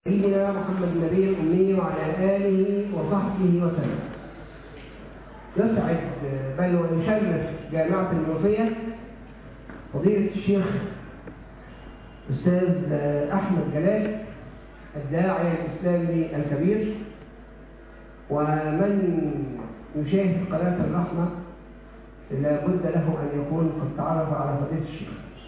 سيدنا محمد النبي الأمي وعلى آله وصحبه وسلم يسعد بل ويشرف جامعة المنوفية فضيلة الشيخ أستاذ أحمد جلال الداعية الإسلامي الكبير ومن يشاهد قناة الرحمة لا بد له أن يكون قد تعرف على فضيلة الشيخ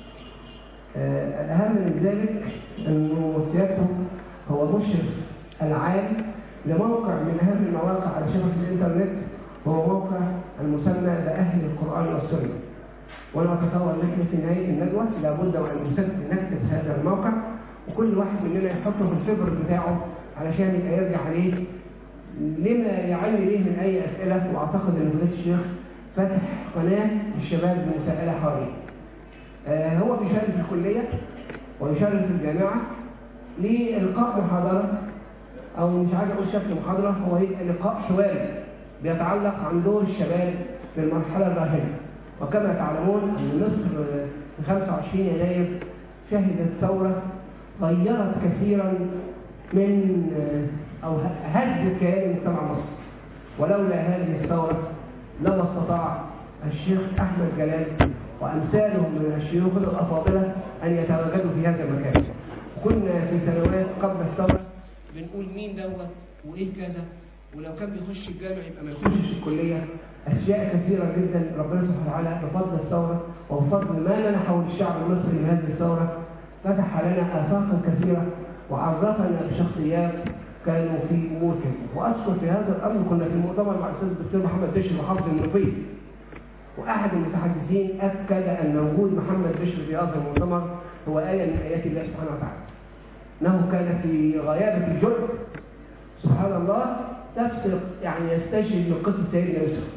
الأهم من ذلك أنه سيادته هو مشرف العام لموقع من أهم المواقع على شبكة الإنترنت هو موقع المسمى بأهل القرآن والسنة وأنا أتصور أن احنا في نهاية الندوة لابد وأن نكتب هذا الموقع وكل واحد مننا يحطه في الفبر بتاعه علشان يبقى يرجع عليه لما يعاني ليه من أي أسئلة وأعتقد أن فضيلة الشيخ فتح قناة للشباب بمساءلة حواليه آه هو بيشارك في الكلية ويشارك في الجامعة لإلقاء محاضرة أو مش عايز أقول شكل محاضرة هو لقاء حواري بيتعلق عن دور الشباب في المرحلة الراهنة وكما تعلمون أن مصر في 25 يناير شهدت ثورة غيرت كثيرا من أو هزت كيان مجتمع مصر ولولا هذه الثورة لما استطاع الشيخ أحمد جلال وأمثالهم من الشيوخ الأفاضلة أن يتواجدوا في هذا المكان كنا في سنوات قبل الثورة بنقول مين دوت وإيه كذا ولو كان بيخش الجامع يبقى ما يخشش الكلية أشياء كثيرة جدا ربنا سبحانه وتعالى بفضل الثورة وبفضل ما منحه للشعب المصري من هذه الثورة فتح لنا آفاقا كثيرة وعرفنا بشخصيات كانوا في أمور كثيرة وأذكر في هذا الأمر كنا في المؤتمر مع الأستاذ الدكتور محمد بشر محافظ المنوفية وأحد المتحدثين أكد أن وجود محمد بشر في هذا المؤتمر هو آية من آيات الله سبحانه وتعالى أنه كان في غيابة الجرد سبحان الله نفس يعني يستشهد من قصة سيدنا يوسف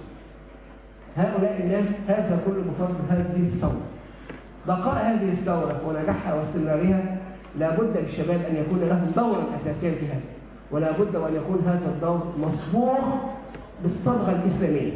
هؤلاء الناس هذا كله بفضل هذه الثورة بقاء هذه الثورة ونجاحها واستمرارها لابد للشباب أن يكون لهم دورا أساسيا في هذا ولا بد وأن يكون هذا الدور مصبوغ بالصبغة الإسلامية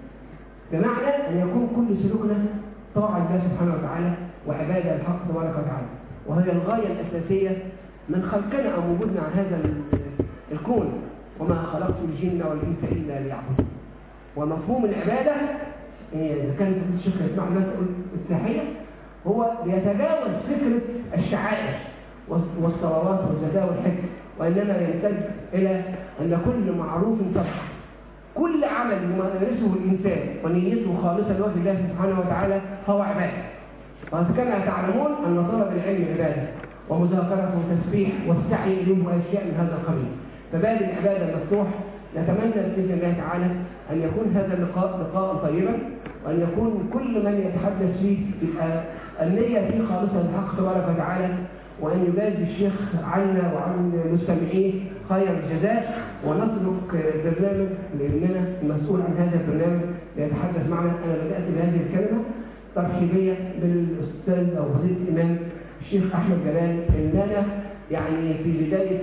بمعنى أن يكون كل سلوكنا طاعة الله سبحانه وتعالى وعبادة الحق تبارك وتعالى وهي الغاية الأساسية من خلقنا أو وجودنا على هذا الكون وما خلقت الجن والإنس إلا ليعبدون ومفهوم العبادة إذا كانت الشيخ يسمع الناس تقول التحية هو بيتجاوز فكرة الشعائر والصلوات والزكاة والحج وإنما يمتد إلى أن كل معروف صح كل عمل يمارسه الإنسان ونيته خالصة لوجه الله سبحانه وتعالى هو عبادة وكما تعلمون أن طلب العلم عبادة ومذاكرة وتسبيح والسعي إليه وأشياء من هذا القبيل فباب العبادة مفتوح نتمنى بإذن الله تعالى أن يكون هذا اللقاء لقاء طيبا وأن يكون كل من يتحدث فيه يبقى النية فيه خالصة للحق تبارك وتعالى وأن يجازي الشيخ عنا وعن مستمعيه خير الجزاء ونترك برنامج لأننا المسؤول عن هذا البرنامج ليتحدث معنا أنا بدأت بهذه الكلمة ترحيبية بالأستاذ أو فضيلة الإمام الشيخ أحمد جلال إن أنا يعني في بداية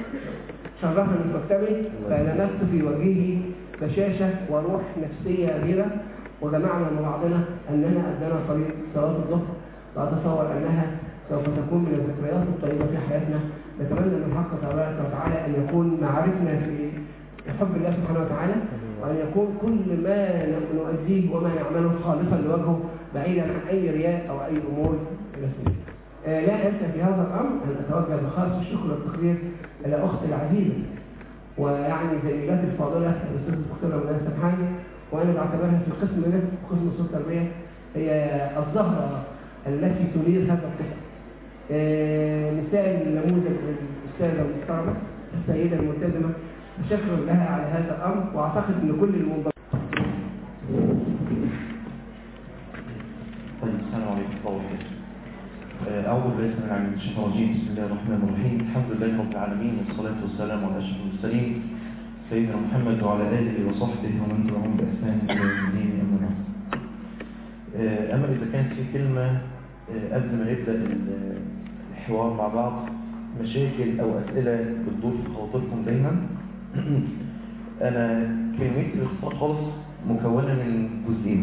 شرفني مكتبي فلمست في وجهه بشاشة وروح نفسية غيرة وجمعنا مع بعضنا أننا أدنا طريق صلاة الظهر وأتصور أنها سوف تكون من الذكريات الطيبة في حياتنا نتمنى من الحق تبارك وتعالى أن يكون معارفنا في حب الله سبحانه وتعالى وأن يكون كل ما نؤديه وما نعمله خالصا لوجهه بعيدا عن أي رياء أو أي أمور رسمية. آه لا أنسى في هذا الأمر أن أتوجه بخالص الشكر والتقدير إلى أختي العزيزة ويعني زميلاتي الفاضلة الأستاذة الدكتورة منى سمحاني وأنا بعتبرها في القسم ده قسم الصوت التربية هي الزهرة التي تنير هذا القسم. آه مثال نموذج الأستاذة المحترمة السيدة الملتزمة شكرا لها على هذا الأمر وأعتقد أن كل المنظمات طيب السلام عليكم ورحمة الله وبركاته. أعوذ بالله من العليم من الشيطان الرجيم بسم الله الرحمن الرحيم الحمد لله رب العالمين والصلاة والسلام على أشرف المرسلين سيدنا محمد وعلى آله وصحبه ومن تبعهم بإحسان إلى يوم الدين أما بعد. أما إذا كانت في كلمة قبل ما نبدأ الحوار مع بعض مشاكل أو أسئلة بتدور في خواطركم دايما أنا كلمتي باختصار خالص مكونة من جزئين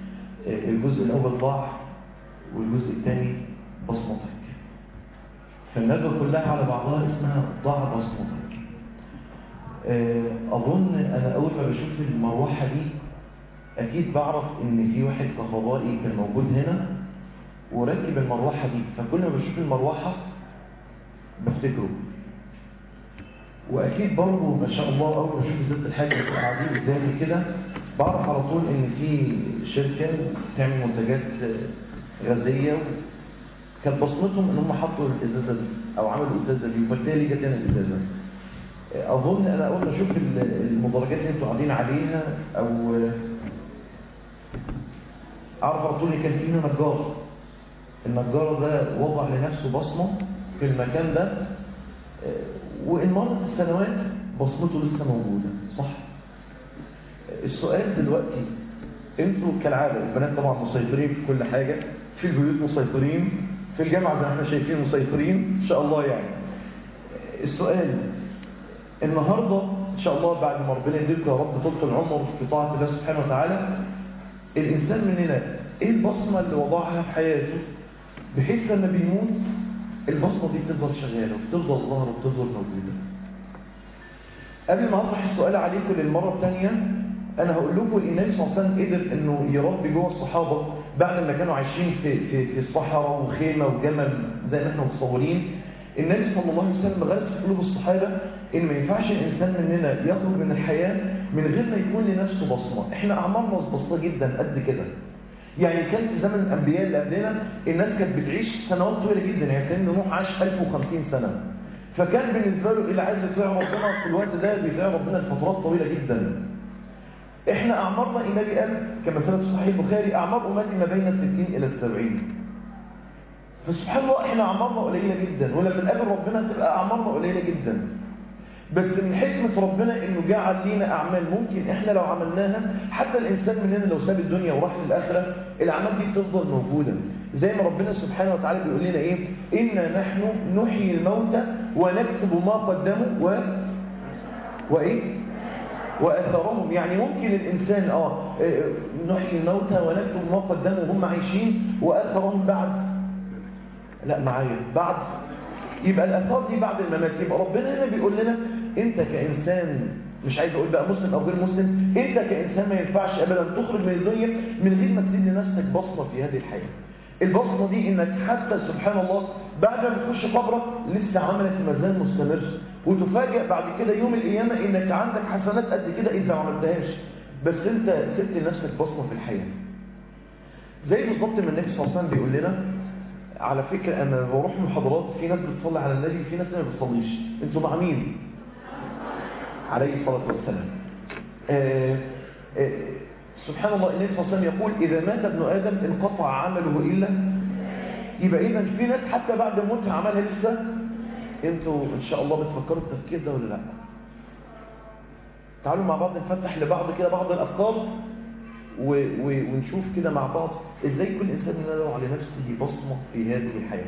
الجزء الأول ضاع والجزء الثاني بصمتك فالندوة كلها على بعضها اسمها ضع بصمتك آه، أظن أنا أول ما بشوف المروحة دي أكيد بعرف إن في واحد كهربائي كان موجود هنا وركب المروحة دي فكل ما بشوف المروحة بفتكره واكيد برضه ما شاء الله اول ما اشوف ست الحاج اللي قاعدين قدامي كده بعرف على طول ان في شركه بتعمل منتجات غازيه كانت بصمتهم ان هم حطوا الازازه دي او عملوا الازازه دي وبالتالي جت هنا الازازه اظن انا اول ما اشوف المدرجات اللي انتوا قاعدين عليها او اعرف على طول ان كان في هنا نجار النجار ده وضع لنفسه بصمه في المكان ده وإن مرت السنوات بصمته لسه موجودة صح السؤال دلوقتي انتوا كالعادة البنات طبعا مسيطرين في كل حاجة في البيوت مسيطرين في الجامعة زي ما احنا شايفين مسيطرين ان شاء الله يعني السؤال النهاردة ان شاء الله بعد ما ربنا يديكم يا رب طول العمر في طاعة الله سبحانه وتعالى الإنسان مننا ايه البصمة اللي وضعها في حياته بحيث لما بيموت البصمة دي بتفضل شغالة وبتفضل ظاهرة وبتفضل موجودة قبل ما أطرح السؤال عليكم للمرة الثانية أنا هقول لكم النبي صلى الله عليه وسلم قدر إنه يربي جوه الصحابة بعد ما كانوا عايشين في في في الصحراء وخيمة وجمل زي ما احنا متصورين النبي صلى الله عليه وسلم غرس في قلوب الصحابة إن ما ينفعش الإنسان مننا يخرج من الحياة من غير ما يكون لنفسه بصمة إحنا أعمارنا بسيطة جدا قد كده يعني كان في زمن الأنبياء اللي قبلنا الناس كانت بتعيش سنوات طويلة جدا يعني كان نوح عاش 1050 سنة فكان بالنسبة له اللي عايز يطيع ربنا في الوقت ده بيطيع ربنا لفترات طويلة جدا احنا أعمارنا النبي قال كما ثبت في صحيح البخاري أعمار أمتي ما بين الستين إلى السبعين فسبحان الله احنا أعمارنا قليلة جدا ولما نقابل ربنا تبقى أعمارنا قليلة جدا بس من حكمة ربنا انه جعل لينا اعمال ممكن احنا لو عملناها حتى الانسان مننا لو ساب الدنيا وراح للاخرة الاعمال دي بتفضل موجودة زي ما ربنا سبحانه وتعالى بيقول لنا ايه انا نحن نحيي الموتى ونكتب ما قدموا و وايه واثرهم يعني ممكن الانسان اه نحيي الموتى ونكتب ما قدموا وهم عايشين واثرهم بعد لا معايا بعد يبقى الأثار دي بعد الممات يبقى ربنا هنا بيقول لنا انت كإنسان مش عايز اقول بقى مسلم او غير مسلم انت كإنسان ما ينفعش ابدا تخرج من الدنيا من غير ما تسيب لنفسك بصمة في هذه الحياة البصمة دي انك حتى سبحان الله بعد ما تخش قبرك لسه عملك ما زال مستمر وتفاجئ بعد كده يوم القيامة انك عندك حسنات قد كده انت ما عملتهاش بس انت سبت لنفسك بصمة في الحياة زي بالظبط ما النبي صلى الله عليه وسلم بيقول لنا على فكرة أنا بروح محاضرات في ناس بتصلي على النبي في ناس ما بتصليش انتوا مع مين عليه الصلاة والسلام آه آه سبحان الله النبي صلى الله عليه وسلم يقول إذا مات ابن آدم انقطع عمله إلا يبقى إذا في ناس حتى بعد موتها عملها لسه انتوا إن شاء الله بتفكروا التفكير ده ولا لا تعالوا مع بعض نفتح لبعض كده بعض الأفكار و... و... ونشوف كده مع بعض ازاي كل انسان يدور على نفسه بصمه في هذه الحياه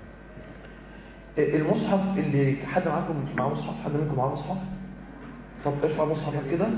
المصحف اللي حد معاكم معاه مصحف حد منكم معاه مصحف طب ارفع مصحفك كده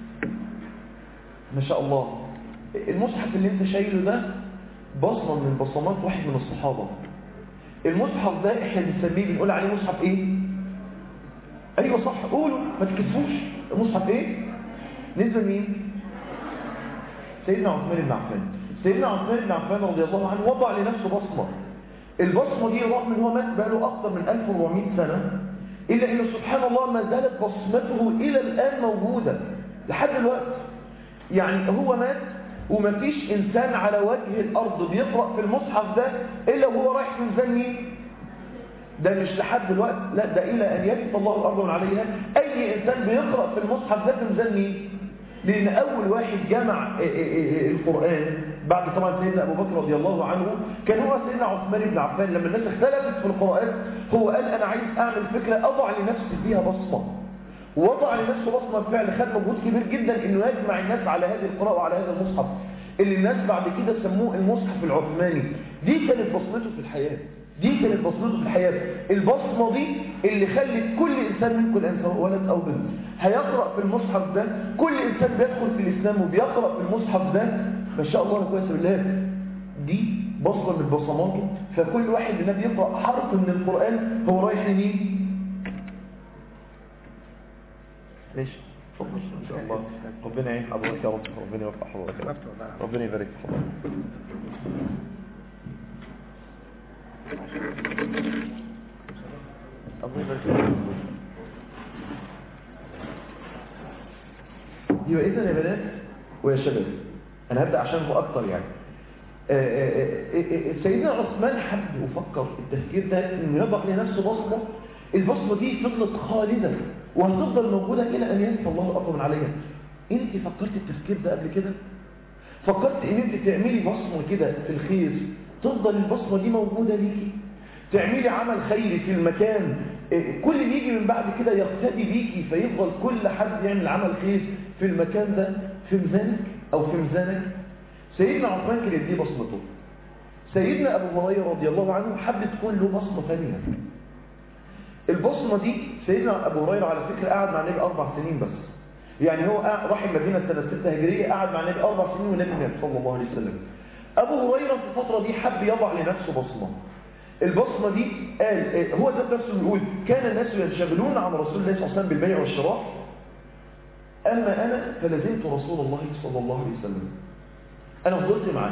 ما شاء الله المصحف اللي انت شايله ده بصمه من بصمات واحد من الصحابه المصحف ده احنا بنسميه بنقول عليه مصحف ايه ايوه صح قولوا ما تكسفوش المصحف ايه نزل مين سيدنا عثمان بن عفان سيدنا عثمان بن عفان رضي الله عنه وضع لنفسه بصمة البصمة دي رغم ان هو مات بقاله أكثر من 1400 سنة إلا أن سبحان الله ما زالت بصمته إلى الآن موجودة لحد الوقت يعني هو مات وما فيش إنسان على وجه الأرض بيقرأ في المصحف ده إلا وهو رايح في ميزان مين ده مش لحد الوقت لا ده إلى أن يرث الله الأرض من عليها أي إنسان بيقرأ في المصحف ده في ميزان مين لأن أول واحد جمع القرآن بعد طبعا سيدنا أبو بكر رضي الله عنه كان هو سيدنا عثمان بن عفان لما الناس اختلفت في القرآن هو قال أنا عايز أعمل فكرة أضع لنفسي فيها بصمة ووضع لنفسه بصمة بالفعل خد مجهود كبير جدا إنه يجمع الناس على هذه القراءة وعلى هذا المصحف اللي الناس بعد كده سموه المصحف العثماني دي كانت بصمته في الحياة دي كانت بصمته في الحياة البصمة دي اللي خلت كل إنسان منكم الآن سواء ولد أو بنت هيقرأ في المصحف ده كل إنسان بيدخل في الإسلام وبيقرأ في المصحف ده ما شاء الله لا كويس بالله دي بصمة من بصماته فكل واحد منا بيقرأ حرف من القرآن هو رايح لمين ماشي اتفضل ان شاء الله ربنا يعين حضرتك يا رب ربنا يوفق حضرتك ربنا يبارك في حضرتك الله يبارك فيك يبقى اذا يا بنات ويا شباب انا هبدا عشان هو اكتر يعني آه، آه، آه، آه، سيدنا عثمان حب وفكر التفكير ده انه يضع لنفسه بصمه البصمه دي فضلت خالده وهتفضل موجوده الى ان ينسى الله الارض من عليها انت فكرت التفكير ده قبل كده فكرت ان انت تعملي بصمه كده في الخير تفضل البصمه دي موجوده ليكي تعملي عمل خيري في المكان إيه، كل اللي يجي من بعد كده يقتدي بيكي فيفضل كل حد يعمل عمل خير في المكان ده في ميزانك او في ميزانك سيدنا عثمان كانت دي بصمته سيدنا ابو هريره رضي الله عنه حب تكون له بصمه ثانيه البصمه دي سيدنا ابو هريره على فكره قعد مع النبي اربع سنين بس يعني هو قاعد- راح المدينه سنه 6 هجريه قعد مع النبي اربع سنين والنبي مات صلى الله عليه وسلم ابو هريره في الفتره دي حب يضع لنفسه بصمه البصمه دي قال آه، هو ذات نفسه بيقول كان الناس ينشغلون عن رسول الله صلى الله عليه وسلم بالبيع والشراء اما انا فلزمت رسول الله صلى الله عليه وسلم انا فضلت معاه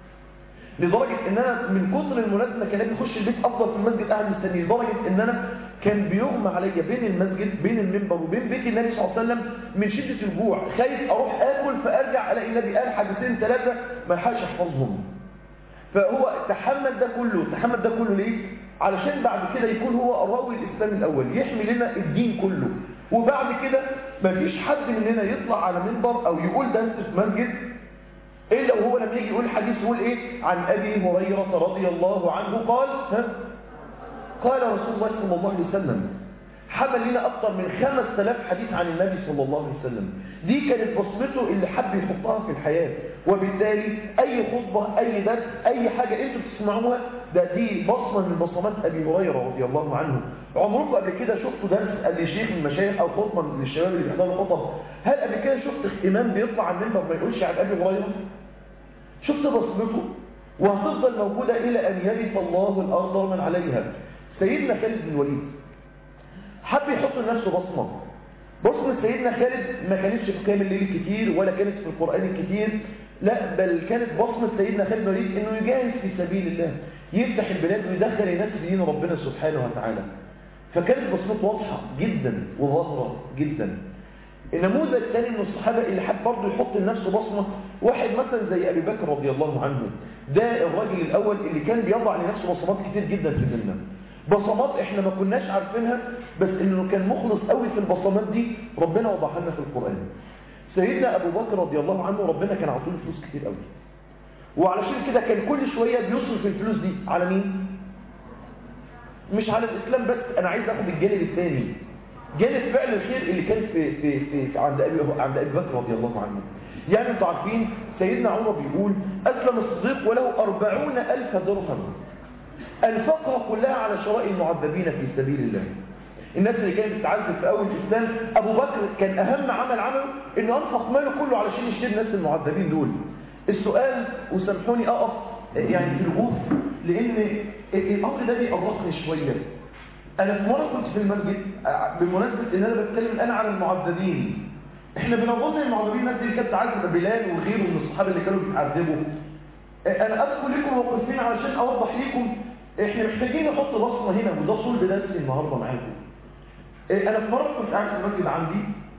لدرجة ان انا من كتر الملازمة كان بيخش البيت افضل في المسجد قاعد مستني لدرجة ان انا كان بيغمى عليا بين المسجد بين المنبر وبين بيت النبي صلى الله عليه وسلم من شدة الجوع خايف اروح اكل فارجع الاقي النبي قال حديثين ثلاثة ما لحقش احفظهم فهو تحمل ده كله تحمل ده كله ليه علشان بعد كده يكون هو الراوي الاسلامي الاول يحمي لنا الدين كله وبعد كده مفيش حد مننا يطلع على منبر او يقول درس في مسجد إلا وهو لما يجي يقول حديث يقول إيه عن أبي هريرة رضي الله عنه قال ها؟ قال رسول الله صلى الله عليه وسلم حمل لنا أكثر من 5000 حديث عن النبي صلى الله عليه وسلم دي كانت بصمته اللي حب يحطها في الحياة وبالتالي أي خطبة أي درس أي حاجة أنتوا بتسمعوها ده دي بصمة من بصمات أبي هريرة رضي الله عنه عمركم قبل كده شفتوا درس قال شيخ من المشايخ أو خطبة من الشباب اللي بيحضروا خطب هل قبل كده شفت إمام بيطلع على المنبر ما يقولش عن أبي هريرة شفت بصمته وهتفضل موجودة إلى أن يرث الله الأرض ومن عليها سيدنا خالد بن الوليد حب يحط لنفسه بصمة بصمة سيدنا خالد ما كانتش في قيام الليل كتير ولا كانت في القرآن الكتير لا بل كانت بصمة سيدنا خالد بن الوليد انه يجاهد في سبيل الله يفتح البلاد ويدخل الناس في دين ربنا سبحانه وتعالى فكانت بصمته واضحة جدا وظاهرة جدا النموذج الثاني من الصحابة اللي حب برضه يحط لنفسه بصمة واحد مثلا زي أبي بكر رضي الله عنه ده الراجل الأول اللي كان بيضع لنفسه بصمات كتير جدا في ديننا بصمات احنا ما كناش عارفينها بس انه كان مخلص قوي في البصمات دي ربنا وضعها لنا في القرآن سيدنا أبو بكر رضي الله عنه ربنا كان عطوله فلوس كتير قوي وعلشان كده كان كل شوية بيصرف الفلوس دي على مين؟ مش على الإسلام بس أنا عايز أخد الجانب الثاني جانب فعل الخير اللي كان في في في, في عند ابي عند ابي بكر رضي الله عنه يعني انتوا عارفين سيدنا عمر بيقول اسلم الصديق وله أربعون ألف درهم انفقها كلها على شراء المعذبين في سبيل الله الناس اللي كانت بتتعذب في اول الاسلام ابو بكر كان اهم عمل عمله انه انفق ماله كله علشان يشتري الناس المعذبين دول السؤال وسامحوني اقف يعني في الوقوف لان الامر ده بيقرقني شويه انا في مره كنت في المسجد بمناسبه ان انا بتكلم الان عن المعذبين احنا بنظن المعذبين الناس دي كانت تعذب بلال وغيره من الصحابه اللي كانوا بيتعذبوا انا اذكر لكم موقفين علشان اوضح لكم احنا محتاجين نحط بصمه هنا وده صلب درسي النهارده معاكم انا في مره كنت قاعد في المسجد عندي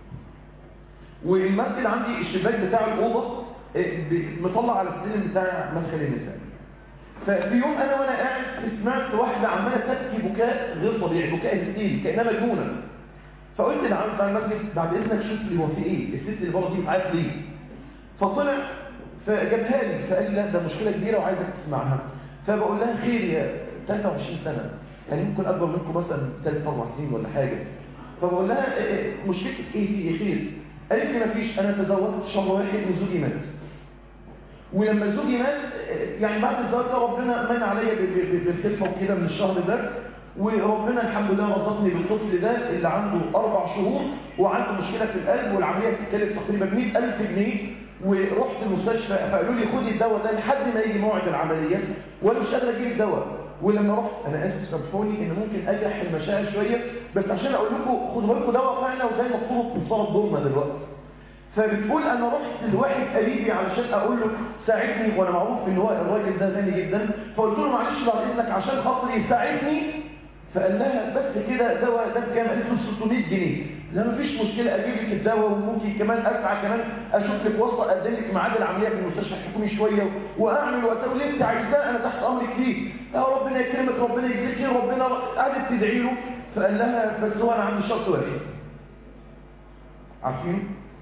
والمسجد عندي الشباك بتاع الاوضه مطلع على السلم بتاع مدخل النساء ففي يوم انا وانا قاعد سمعت واحده عماله تبكي بكاء غير طبيعي بكاء هستيري كانها مجنونه فقلت للعم بتاع المسجد بعد اذنك شوف لي هو في ايه الست اللي بره دي بتعيط ليه فطلع فجابها لي فقال لي لا ده مشكله كبيره وعايزك تسمعها فبقول لها خير يا 23 سنه يعني ممكن اكبر منكم مثلا ثلاث اربع سنين ولا حاجه فبقول لها مشكلتك ايه في ايه خير قالت لي مفيش انا تزوجت شهر واحد وزوجي مات ولما زوجي مات يعني بعد الزواج ده ربنا من عليا بالخلفه وكده من الشهر ده وربنا الحمد لله رزقني بالطفل ده اللي عنده اربع شهور وعنده مشكله في القلب والعمليه بتتكلف تقريبا 100000 جنيه ورحت المستشفى فقالوا لي خدي الدواء ده لحد ما يجي موعد العمليه وانا مش قادر اجيب الدواء ولما رحت انا اسف سامحوني ان ممكن اجرح المشاعر شويه بس عشان اقول لكم خدوا بالكم دواء فعلا وزي ما مكتوب في صاله ضمه دلوقتي فبتقول انا رحت لواحد قريبي علشان اقول له ساعدني وانا معروف ان هو الراجل ده غني جدا فقلت له معلش بعد اذنك عشان خاطري ساعدني فقال لها بس كده دواء ده بكام قالت له 600 جنيه لا مفيش مشكله اجيب لك الدواء وممكن كمان اسعى كمان اشوف لك وصفه اقدم لك ميعاد العمليه في المستشفى الحكومي شويه واعمل واسوي اللي انت عايزاه انا تحت امرك فيه يا ربنا يكرمك ربنا يجزيك خير ربنا قعدت تدعي له فقال لها بس هو انا عندي شرط واحد عارفين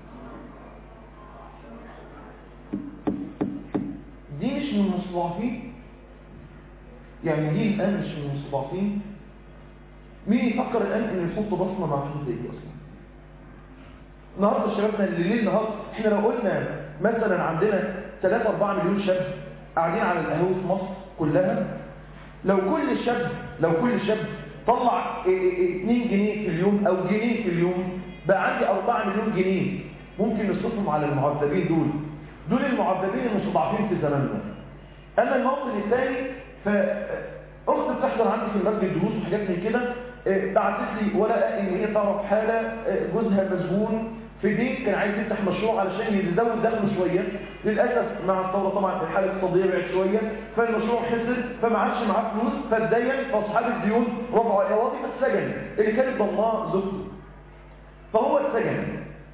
دي مش من المستضعفين يعني دي الآن مش من المستضعفين مين يفكر الآن ان يحط بصمة مع حد زي دي أصلا النهارده شبابنا اللي ليل نهار احنا لو قلنا مثلا عندنا 3 4 مليون شاب قاعدين على القهوه في مصر كلها لو كل شاب لو كل شاب طلع 2 جنيه في اليوم او جنيه في اليوم بقى عندي 4 مليون جنيه ممكن نصرفهم على المعذبين دول دول المعذبين المستضعفين في زماننا اما الموطن الثاني فاخت بتحضر عندي في المسجد دروس وحاجات من كده بعتت لي ورقه ان هي تعرف حاله جوزها مسجون في بيت كان عايز يفتح مشروع علشان يزود دخله شويه للاسف مع الثوره طبعا الحاله الاقتصاديه بعد شويه فالمشروع خسر فما عادش معاه فلوس فاتدين فاصحاب الديون رفعوا ايواضي فاتسجن اللي كانت ضمناه زوجته فهو اتسجن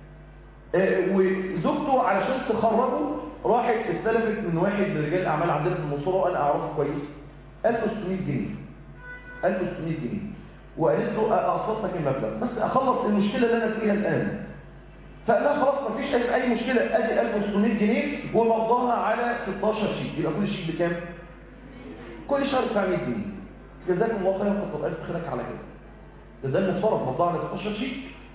وزوجته علشان تخرجه راحت استلفت من واحد من رجال الاعمال عندنا في المنصوره وانا اعرفه كويس 1600 جنيه 1600 جنيه وقالت له اقسط لك المبلغ بس اخلص المشكله اللي انا فيها الان فقال لها خلاص مفيش اي اي مشكله ادي 1600 جنيه ومضاها على 16 شيك يبقى كل شيك بكام كل شهر 900 جنيه جزاكم الله خيرا كتر الف خيرك على كده ده ده المفترض مضاها على 16 شيك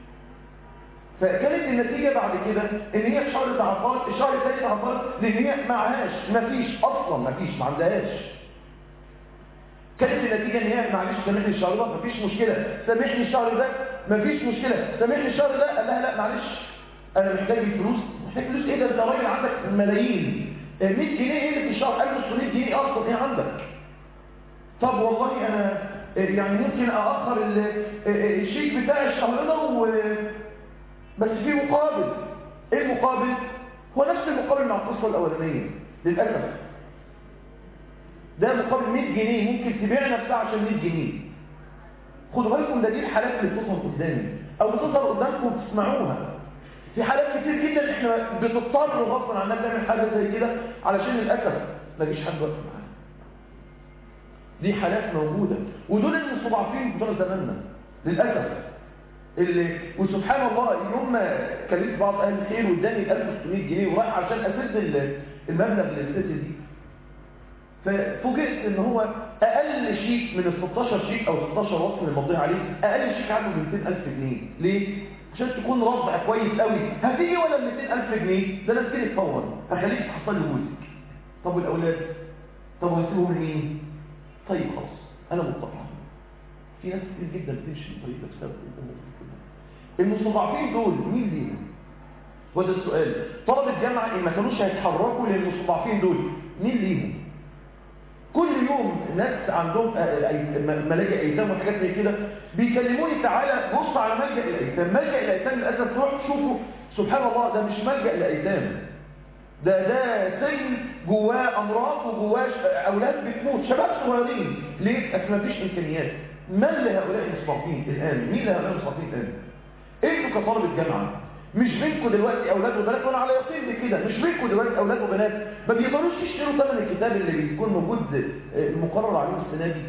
فكانت النتيجه بعد كده ان هي في شهر ضعفات الشهر الثاني ضعفات لان هي معهاش مفيش اصلا مفيش ما عندهاش كانت النتيجه ان هي معلش سامحني الشهر ده مفيش مشكله سامحني الشهر ده مفيش مشكله سامحني الشهر ده قال لها لا معلش انا محتاج الفلوس محتاج فلوس ايه ده انت راجل عندك ملايين 100 جنيه ايه اللي في الشهر 1600 جنيه اصلا ايه عندك طب والله انا يعني ممكن اخر الشيك بتاع الشهر ده و... بس في مقابل ايه المقابل هو نفس المقابل مع القصه الاولانيه للاسف ده مقابل 100 جنيه ممكن تبيع نفسها عشان 100 جنيه خدوا بالكم ده دي الحالات اللي بتظهر قدامي او بتظهر قدامكم وتسمعوها في حالات كتير جدا احنا بنضطر غصبا عننا نعمل حاجه زي كده علشان للاسف مفيش حد واقف معانا دي حالات موجوده ودول المستضعفين بتوع زماننا للاسف اللي وسبحان الله يوم ما كلمت بعض اهل الخير واداني 1600 جنيه وراح عشان اسد المبلغ للست دي ففوجئت ان هو اقل شيك من ال 16 شيك او 16 وصف اللي مضيها عليه اقل شيك عنده 200000 جنيه ليه عشان تكون ربع كويس قوي هتيجي ولا 200000 جنيه ده انا اديلك فورا هخليك تحصل لي جوزك طب والاولاد طب وهسيبهم لمين طيب خلاص انا مطلع في ناس كتير جدا بتمشي الطريق ده بسبب الامور المستضعفين دول مين ليهم وده السؤال طلبة جامعة إن ما كانوش هيتحركوا للمستضعفين دول مين ليهم كل يوم ناس عندهم ملاجئ ايتام وحاجات زي كده بيكلموني تعالى بص على ملجأ الايتام ملجأ الايتام للاسف تروح تشوفه سبحان الله ده مش ملجأ الايتام ده ده سجن جواه امراض وجواه اولاد بتموت شباب صغيرين ليه؟ اصل مفيش امكانيات من لهؤلاء المستضعفين الان مين لهؤلاء المستضعفين الان انتوا كطلبه جامعه مش بينكم دلوقتي اولاد وبنات وانا على يقين بكده مش بينكم دلوقتي اولاد وبنات ما بيقدروش يشتروا ثمن الكتاب اللي بيكون موجود مقرر عليه السنه دي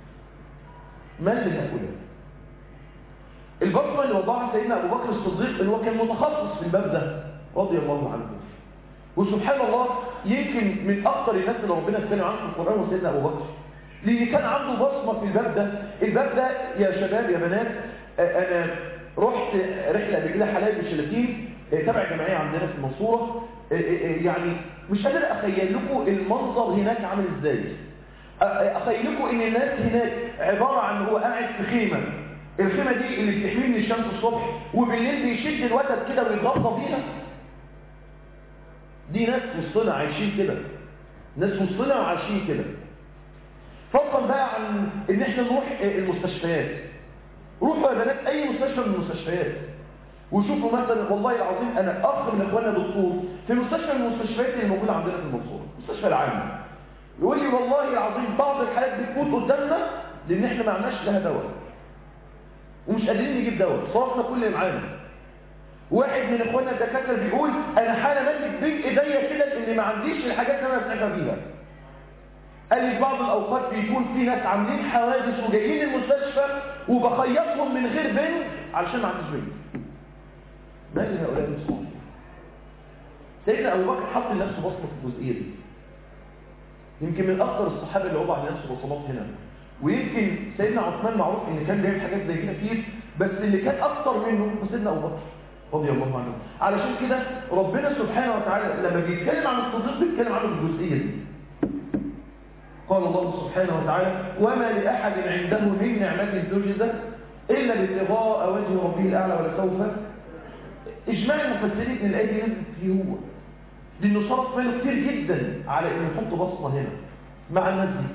من لهؤلاء البصمه اللي وضعها سيدنا ابو بكر الصديق اللي هو كان متخصص في الباب ده رضي الله عنه وسبحان الله يمكن من اكثر الناس اللي ربنا اتكلم عنهم في القران هو سيدنا ابو بكر لان كان عنده بصمه في الباب ده الباب ده يا شباب يا بنات انا رحت رحله قبل كده حلايب الشلاتين تبع جمعيه عندنا في المنصوره يعني مش قادر اخيل لكم المنظر هناك عامل ازاي اخيل لكم ان الناس هناك عباره عن هو قاعد في خيمه الخيمه دي اللي بتحميه من الشمس الصبح وبالليل بيشد الوتد كده ويتغطى بيها دي ناس وسطنا عايشين كده ناس وسطنا وعايشين كده فضلا بقى عن ان احنا نروح المستشفيات روحوا يا بنات اي مستشفى من المستشفيات وشوفوا مثلا والله العظيم انا اخ من اخواننا دكتور في مستشفى من المستشفيات اللي موجوده عندنا في المنصوره المستشفى العام يقول لي والله العظيم بعض الحالات بتموت قدامنا لان احنا ما عندناش لها دواء ومش قادرين نجيب دواء صرفنا كل اللي معانا واحد من اخواننا الدكاتره بيقول انا حاله ماسك بين ايديا كده لان ما عنديش الحاجات اللي انا اسعفها بيها قال لي في بعض الاوقات بيكون في ناس عاملين حوادث وجايين المستشفى وبخيطهم من غير بنت علشان ما عنديش بنت ما لهؤلاء المصابين سيدنا ابو بكر حط لنفسه بصمه في الجزئيه دي يمكن من اكثر الصحابه اللي وضع لنفسه بصمات هنا ويمكن سيدنا عثمان معروف ان كان بيعمل حاجات زي كده كتير بس اللي كان اكثر منه هو سيدنا ابو بكر رضي الله عنه علشان كده ربنا سبحانه وتعالى لما بيتكلم عن الصديق بيتكلم عنه بالجزئيه دي قال الله سبحانه وتعالى وما لاحد عنده من نعمه تجزى الا ابتغاء وجه ربه الاعلى ولسوف اجماع المفسرين ان الايه دي نزلت فيه هو لانه صرف ماله كتير جدا على انه يحط بصمه هنا مع الناس دي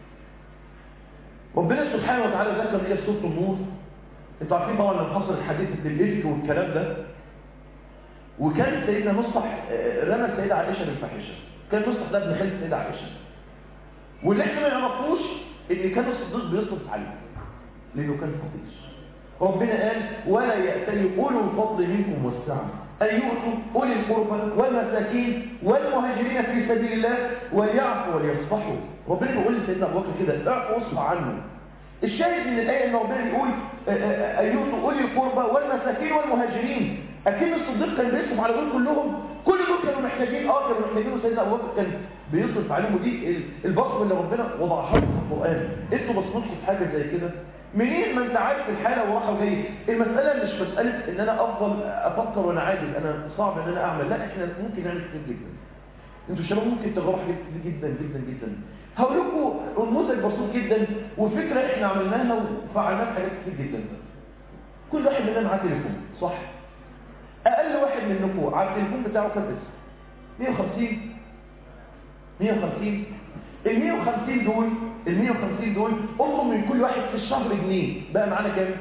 ربنا سبحانه وتعالى ذكر ايه سوره النور انتوا عارفين طبعا لما حصل الحديث الافك والكلام ده وكان سيدنا مصطح رمى السيده عائشه بالفاحشه كان مصطح ده ابن خالد السيده عائشه واللي احنا ما نعرفوش ان كان الصديق بيصرف عليه لانه كان فقير ربنا قال ولا يأتي أولو الفضل منكم والسعة أن يؤتوا أولي القربى والمساكين والمهاجرين في سبيل الله وليعفوا وليصفحوا ربنا بيقول لسيدنا أبو بكر كده اعفوا واصفح عنه الشاهد من الآية أن ربنا بيقول أن يؤتوا أولي القربى والمساكين والمهاجرين أكيد الصديق كان بيصرف على دول كلهم كل دول كانوا محتاجين اه كانوا محتاجين وسيدنا أبو بكر كان بيصرف عليهم ودي البصمة اللي ربنا وضعها في القرآن انتوا بصمتكم في حاجة زي كده منين ما انت عارف الحاله وراحه وجايه المساله مش مساله ان انا افضل افكر وانا عاجز انا صعب ان انا اعمل لا احنا ممكن نعمل كتير جدا انتوا الشباب ممكن تغيروا حاجات كتير جدا جدا جدا هقول لكم نموذج بسيط جدا وفكره احنا عملناها وفعلناها في حاجات كتير جدا كل واحد مننا معاه تليفون صح اقل واحد منكم على التليفون بتاعه كام اسم 150 150 ال 150 دول ال 150 دول اطلب من كل واحد في الشهر جنيه بقى معانا كام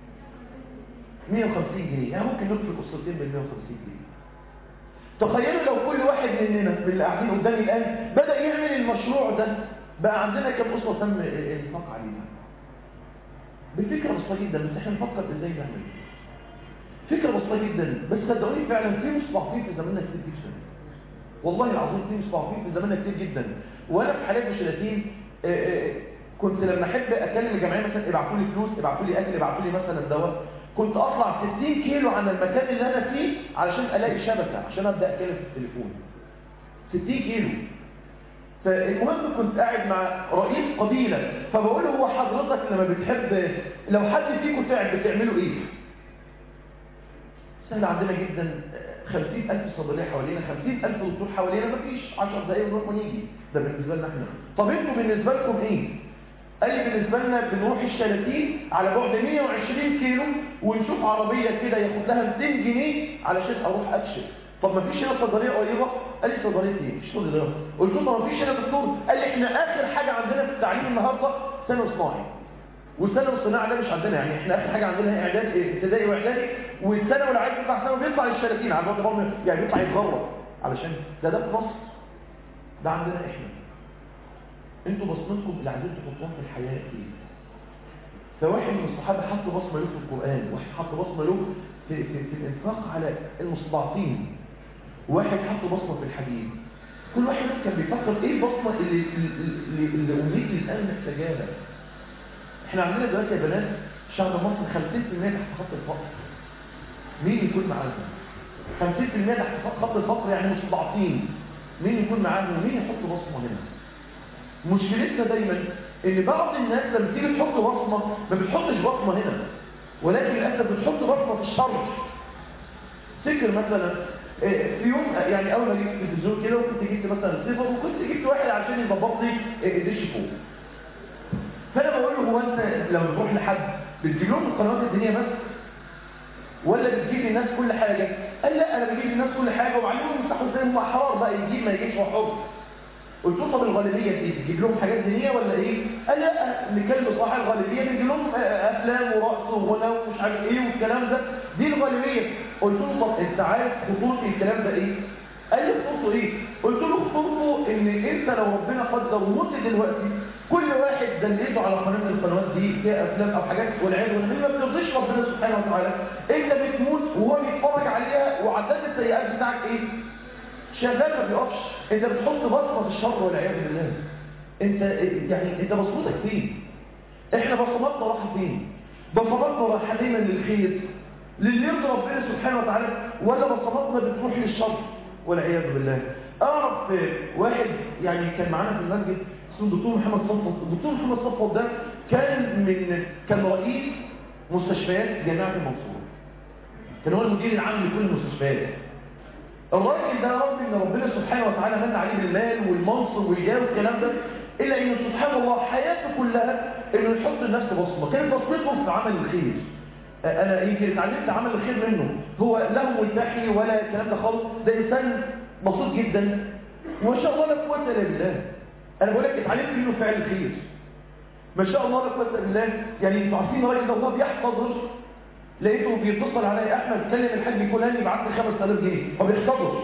150 جنيه يعني ممكن ندخل اسرتين بال 150 جنيه تخيلوا لو كل واحد مننا من اللي قاعدين قدامي الان بدا يعمل المشروع ده بقى عندنا كام اسره تم الانفاق عليها بفكره بسيطه جدا بس احنا نفكر ازاي نعمل فكره بسيطه جدا بس صدقوني فعلا في مصباحين في زماننا كتير جدا والله العظيم في مصباحين في زماننا كتير جدا وانا في حالات مشلاتين كنت لما احب اكلم الجمعيه مثلا ابعتوا لي فلوس ابعتوا لي اكل ابعتوا لي مثلا دواء كنت اطلع 60 كيلو عن المكان اللي انا فيه علشان الاقي شبكه عشان ابدا اتكلم في التليفون 60 كيلو فالمهم كنت قاعد مع رئيس قبيله فبقول له هو حضرتك لما بتحب لو حد فيكم تعب بتعملوا ايه سهل عندنا جدا 50000 صيدليه حوالينا 50000 دكتور حوالينا مفيش 10 دقايق ونروح ونيجي ده بالنسبه لنا احنا طب انتوا بالنسبه لكم ايه قال لي بالنسبه لنا بنروح الشلاتين على بعد 120 كيلو ونشوف عربيه كده ياخد لها 200 جنيه علشان اروح اكشف طب ما فيش هنا صيدليه قريبه قال لي صيدليه ايه مفيش صيدليه قلت له طب ما فيش هنا دكتور قال لي احنا اخر حاجه عندنا في التعليم النهارده ثانوي صناعي والثانوي الصناعي ده مش عندنا يعني احنا اخر حاجه عندنا اعداد ابتدائي واعدادي والثانوي اللي عايز يطلع ثانوي بيطلع للشلاتين على بعد برضه يعني بيطلع يتغرب علشان ده ده في مصر ده عندنا احنا انتوا بصمتكم اللي عايزين تحطوها في الحياه ايه فواحد من الصحابه حط بصمه له في القران واحد حط بصمه له في, في, في الانفاق على المستضعفين واحد حط بصمه في الحديث كل واحد كان بيفكر ايه البصمه اللي اللي, اللي امنيتي الان محتاجاها احنا عندنا دلوقتي يا بنات شعب مصر 50% تحت خط الفقر مين يكون معاهم 50% تحت خط الفقر يعني مستضعفين مين يكون معاهم ومين يحط بصمه هنا مشكلتنا دايما ان بعض الناس لما تيجي تحط بصمه ما بتحطش بصمه هنا ولكن للاسف بتحط بصمه في الشر فكر مثلا في يوم يعني اول ما جبت التلفزيون كده وكنت جبت مثلا صفر وكنت جبت واحد عشان يظبط لي الدش فوق فانا بقول له هو انت لما بتروح لحد بتجيب لهم القنوات الدينيه بس ولا بتجيب للناس كل حاجه قال لا انا بجيب للناس كل حاجه وبعلمهم يفتحوا ازاي هم احرار بقى يجيب ما يجيبش هو حر قلت له طب الغالبيه دي تجيب لهم حاجات دينيه ولا ايه قال لا نتكلم صح الغالبيه بنجيب لهم افلام ورقص وغنى ومش عارف ايه والكلام ده دي الغالبيه قلت له طب انت عارف خطوره الكلام ده ايه قال لي خطوره ايه قلت له خطوره ان انت لو ربنا قدر ومت دلوقتي كل واحد دليته على قناه من القنوات دي فيها افلام او حاجات والعياذ بالله ما بترضيش ربنا سبحانه وتعالى انت بتموت وهو بيتفرج عليها وعداد السيئات بتاعك ايه شغال ما بيقفش انت بتحط بصمه في الشر والعياذ بالله انت يعني انت بصمتك فين احنا بصماتنا رايحه فين بصماتنا رايحه دايما للخير للي يرضي ربنا سبحانه وتعالى ولا بصماتنا بتروح للشر والعياذ بالله اعرف واحد يعني كان معانا في المسجد اسمه الدكتور محمد صفوت الدكتور محمد صفوت ده كان من كان رئيس مستشفيات جامعه المنصوره كان هو المدير العام لكل المستشفيات الراجل ده رغم ان ربنا سبحانه وتعالى من عليه بالمال والمنصب والجاه والكلام ده الا انه سبحان الله حياته كلها انه يحط لنفسه بصمه كانت بصمته في عمل الخير انا يمكن اتعلمت عمل الخير منه هو لا ملتحي ولا الكلام ده خالص ده انسان بسيط جدا وما شاء الله لا قوه الا بالله انا بقول لك اتعلمت منه فعل الخير ما شاء الله لا قوه الا بالله يعني انتوا عارفين الراجل ده هو بيحتضر لقيته بيتصل علي احمد كلم الحاج فلان يبعت لي 5000 جنيه هو بيحتضر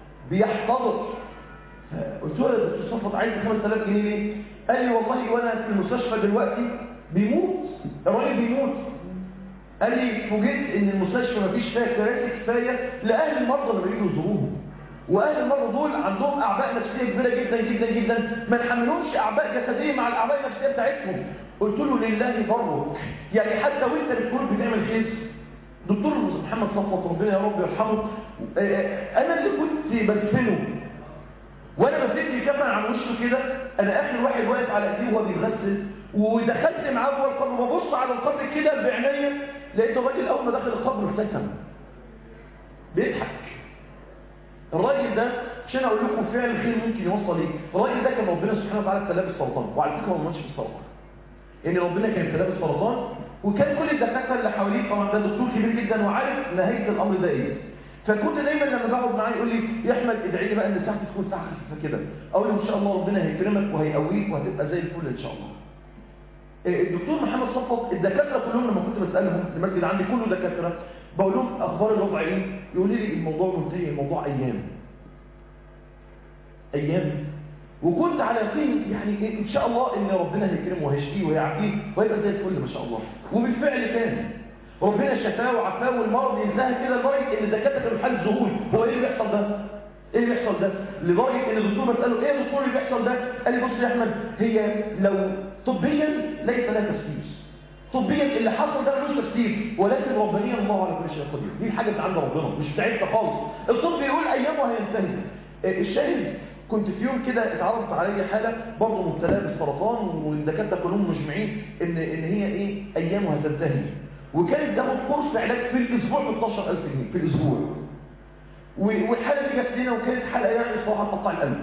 بيحتضر قلت له يا دكتور صفوت عايز 5000 جنيه ليه قال لي والله وانا في المستشفى دلوقتي بيموت الراجل بيموت قال لي فوجئت ان المستشفى ما فيش فيها كراسي كفايه لاهل المرضى اللي بييجوا يزوروهم واهل المرضى دول عندهم اعباء نفسيه كبيره جدا جدا جدا ما نحملهمش اعباء جسديه مع الاعباء النفسيه بتاعتهم قلت له لله برك يعني حتى وانت بتكون بتعمل خير دكتور محمد صفوت ربنا يا رب يرحمه انا اللي كنت بدفنه وانا بفكر كفن عن وشه كده انا اخر واحد واقف على ايديه وهو بيتغسل ودخلت معاه جوه القبر وببص على القبر كده بعناية لقيت الراجل اول ما دخل القبر ابتسم بيضحك الراجل ده عشان اقول لكم فعل الخير ممكن يوصل ايه الراجل ده كان ربنا سبحانه وتعالى ابتلاه بالسرطان وعلى فكره هو ما ماتش بالسرطان يعني ربنا كان ابتلاه بالسرطان وكان كل الدكاتره اللي حواليه طبعا ده دكتور كبير جدا وعارف نهايه الامر ده ايه فكنت دايما لما بقعد معاه يقول لي يا احمد ادعي لي بقى ان ساعتي تكون ساعه خفيفه كده اقول له ان شاء الله ربنا هيكرمك وهيقويك وهتبقى زي الفل ان شاء الله الدكتور محمد صفوت الدكاتره كلهم لما كنت بسالهم المسجد عندي كله دكاتره بقول لهم اخبار الوضع ايه يقول لي الموضوع منتهي الموضوع ايام ايام وكنت على يقين يعني ان شاء الله ان ربنا هيكرمه وهيشفيه وهيعافيه وهيبقى زي الفل ما شاء الله وبالفعل كان ربنا شفاه وعافاه والمرض انتهى كده لدرجه ان الدكاتره كانوا في حاله ذهول هو ايه اللي بيحصل ده ايه اللي بيحصل ده لدرجه ان الدكتور بساله ايه يا دكتور اللي بيحصل ده قال لي بص يا احمد هي لو طبيا ليس لها تفسير طبيا اللي حصل ده ملوش تفسير ولكن ربانيا الله على كل شيء قدير دي حاجه من عند ربنا مش بتاعتنا خالص الطب بيقول ايامه هينتهي الشاهد كنت في يوم كده اتعرضت عليا حاله برضه مبتلاه بالسرطان والدكاتره كلهم مجمعين ان ان هي ايه ايامه هتنتهي وكانت تاخد كورس علاج في الاسبوع ب 12000 جنيه في الاسبوع والحاله دي جت لنا وكانت حاله يعني صراحه تقطع القلب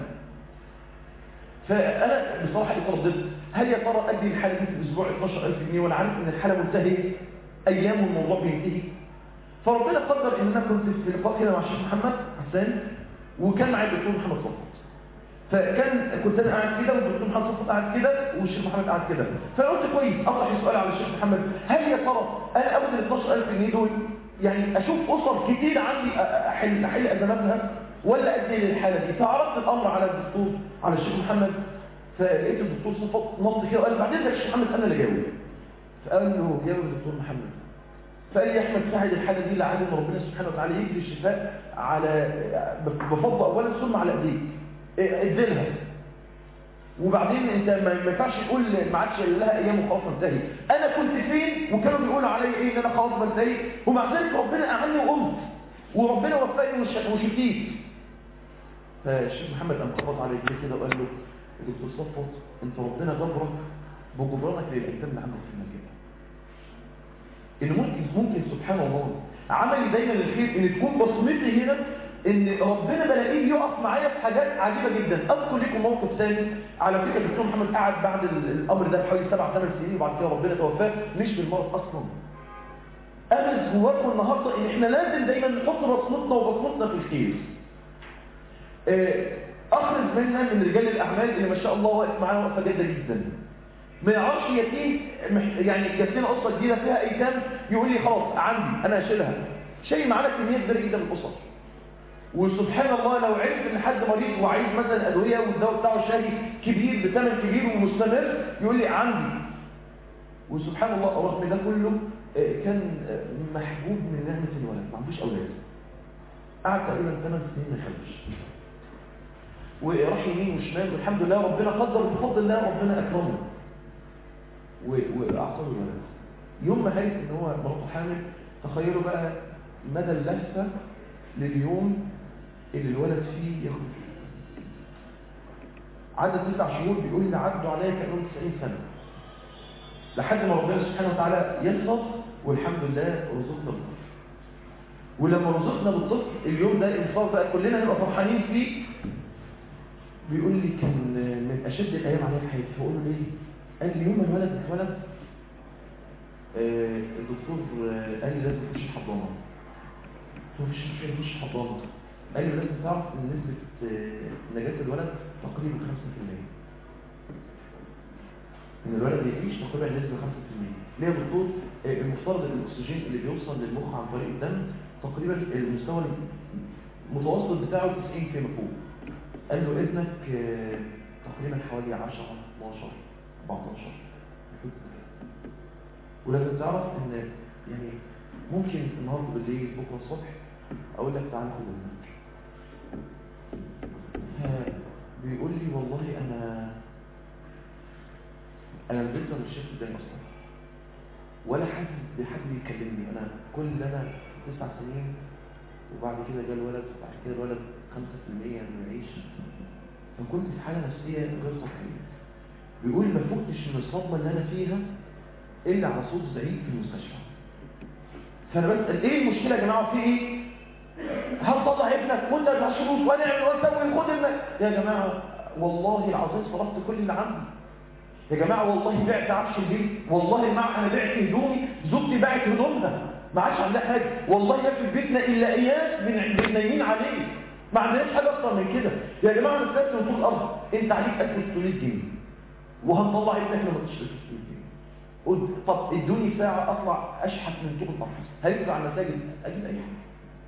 فانا بصراحه اترددت هل يا ترى ادي الحاله دي في الاسبوع 12000 جنيه وانا عارف ان الحاله منتهيه ايام والموضوع بينتهي فربنا قدر ان انا كنت في لقاء كده مع الشيخ محمد حسان وكان معايا الدكتور محمد صفوت فكان كنت انا قاعد كده والدكتور محمد صفوت قاعد كده والشيخ محمد قاعد كده فقلت كويس اطرح السؤال على الشيخ محمد هل يا ترى انا اخد ال 12000 جنيه دول يعني اشوف اسر كتير عندي احل احل ازماتها ولا ادي للحاله دي فعرضت الامر على الدكتور على الشيخ محمد فلقيت الدكتور صفوت نص كده وقال بعدين ده الشيخ محمد انا اللي جاوب فقال له جاوب الدكتور محمد فقال لي يا احمد ساعد الحاله دي لعل ان ربنا سبحانه وتعالى يجري الشفاء على بفضل اولا ثم على ايديك اديلها وبعدين انت ما ينفعش تقول ما عادش لها ايام وخلاص انتهي انا كنت فين وكانوا بيقولوا عليا ايه ان انا خلاص بنتهي ومع ذلك ربنا اعني وقمت وربنا وفقني وشفيت فالشيخ محمد قام خبط على رجليه كده وقال له يا دكتور صفوت انت ربنا غفرك بجبرانك للايتام اللي عندك في المكان ان ممكن ممكن سبحان الله عملي دايما للخير ان تكون بصمتي هنا ان ربنا بلاقيه يقف معايا في حاجات عجيبه جدا اذكر لكم موقف ثاني على فكره الدكتور محمد قعد بعد الامر ده بحوالي سبع ثمان سنين وبعد كده ربنا توفاه مش بالمرض اصلا امل جواكم النهارده ان احنا لازم دايما نحط بصمتنا وبصمتنا في الخير آه، اخ زميلنا من رجال الاعمال اللي ما شاء الله واقف معانا وقفه جاده جدا ما يعرفش يتيم مح- يعني جات لنا قصه كبيره فيها ايتام يقول لي خلاص عندي انا هشيلها شيء معانا كميه كبيره جدا من الاسر وسبحان الله لو عرف ان حد مريض وعايز مثلا ادويه والدواء بتاعه شهري كبير بثمن كبير ومستمر يقول لي عندي وسبحان الله رغم ده كله آه، كان آه، محبوب من نعمه الولد ما عندوش اولاد قعد تقريبا 8 سنين ما يخلفش وراح يمين وشمال والحمد لله ربنا قدر بفضل الله ربنا اكرمه و- واعطاه الولد يوم ما عرف ان هو مراته حامل تخيلوا بقى مدى اللهفه لليوم اللي الولد فيه يخرج عدد تسع شهور بيقول لي عدوا عليا كانهم 90 سنه لحد ما ربنا سبحانه وتعالى يسر والحمد لله رزقنا بالطفل ولما رزقنا بالطفل اليوم ده انصاف بقى كلنا نبقى فرحانين فيه بيقول لي كان من اشد الايام عليا في حياتي فاقول له ليه؟ قال لي يوم ما الولد اتولد آه، الدكتور آه، قال لي لازم تخش الحضانه قلت له مفيش مشكله تخش الحضانه قال لي لازم تعرف ان نسبه آه، نجاه الولد تقريبا 5% ان الولد يعيش تقريبا نسبه 5% ليه يا دكتور آه، المفترض ان الاكسجين اللي بيوصل للمخ عن طريق الدم تقريبا المستوى المتوسط بتاعه 90 فيما فوق قال له ابنك آه، تقريبا حوالي 10 12 14 ولازم تعرف ان يعني ممكن النهارده بالليل بكره الصبح اقول لك تعالى خد ابنك بيقول لي والله انا انا البيت ده مش شايف قدامي اصلا ولا حاسس بحد بيكلمني انا كل اللي انا تسع سنين وبعد كده جه الولد وبعد كده الولد 5% انه يعيش فكنت في حاله نفسيه غير طبيعيه بيقول ما فقتش من الصدمه اللي انا فيها الا على صوت زعيق في المستشفى فانا بسال ايه المشكله يا جماعه في ايه هل طلع ابنك وانت ادفع فلوس وانا اعمل واسوي خد ابنك يا جماعه والله العظيم صرفت كل اللي عندي يا جماعه والله بعت عفش البيت والله مع انا بعت هدومي زوجتي باعت هدومها ما عادش عندها حاجه والله ما في بيتنا الا اياس بن- بنايمين عليه ما عندناش حاجه اكتر من كده يا جماعه انا سافرت من طول الارض انت عليك اكل 600 جنيه وهنطلع ابنك لما تشتري 600 جنيه قلت طب ادوني ساعه اطلع اشحت من طول الارض هيطلع على المساجد اجيب اي حاجه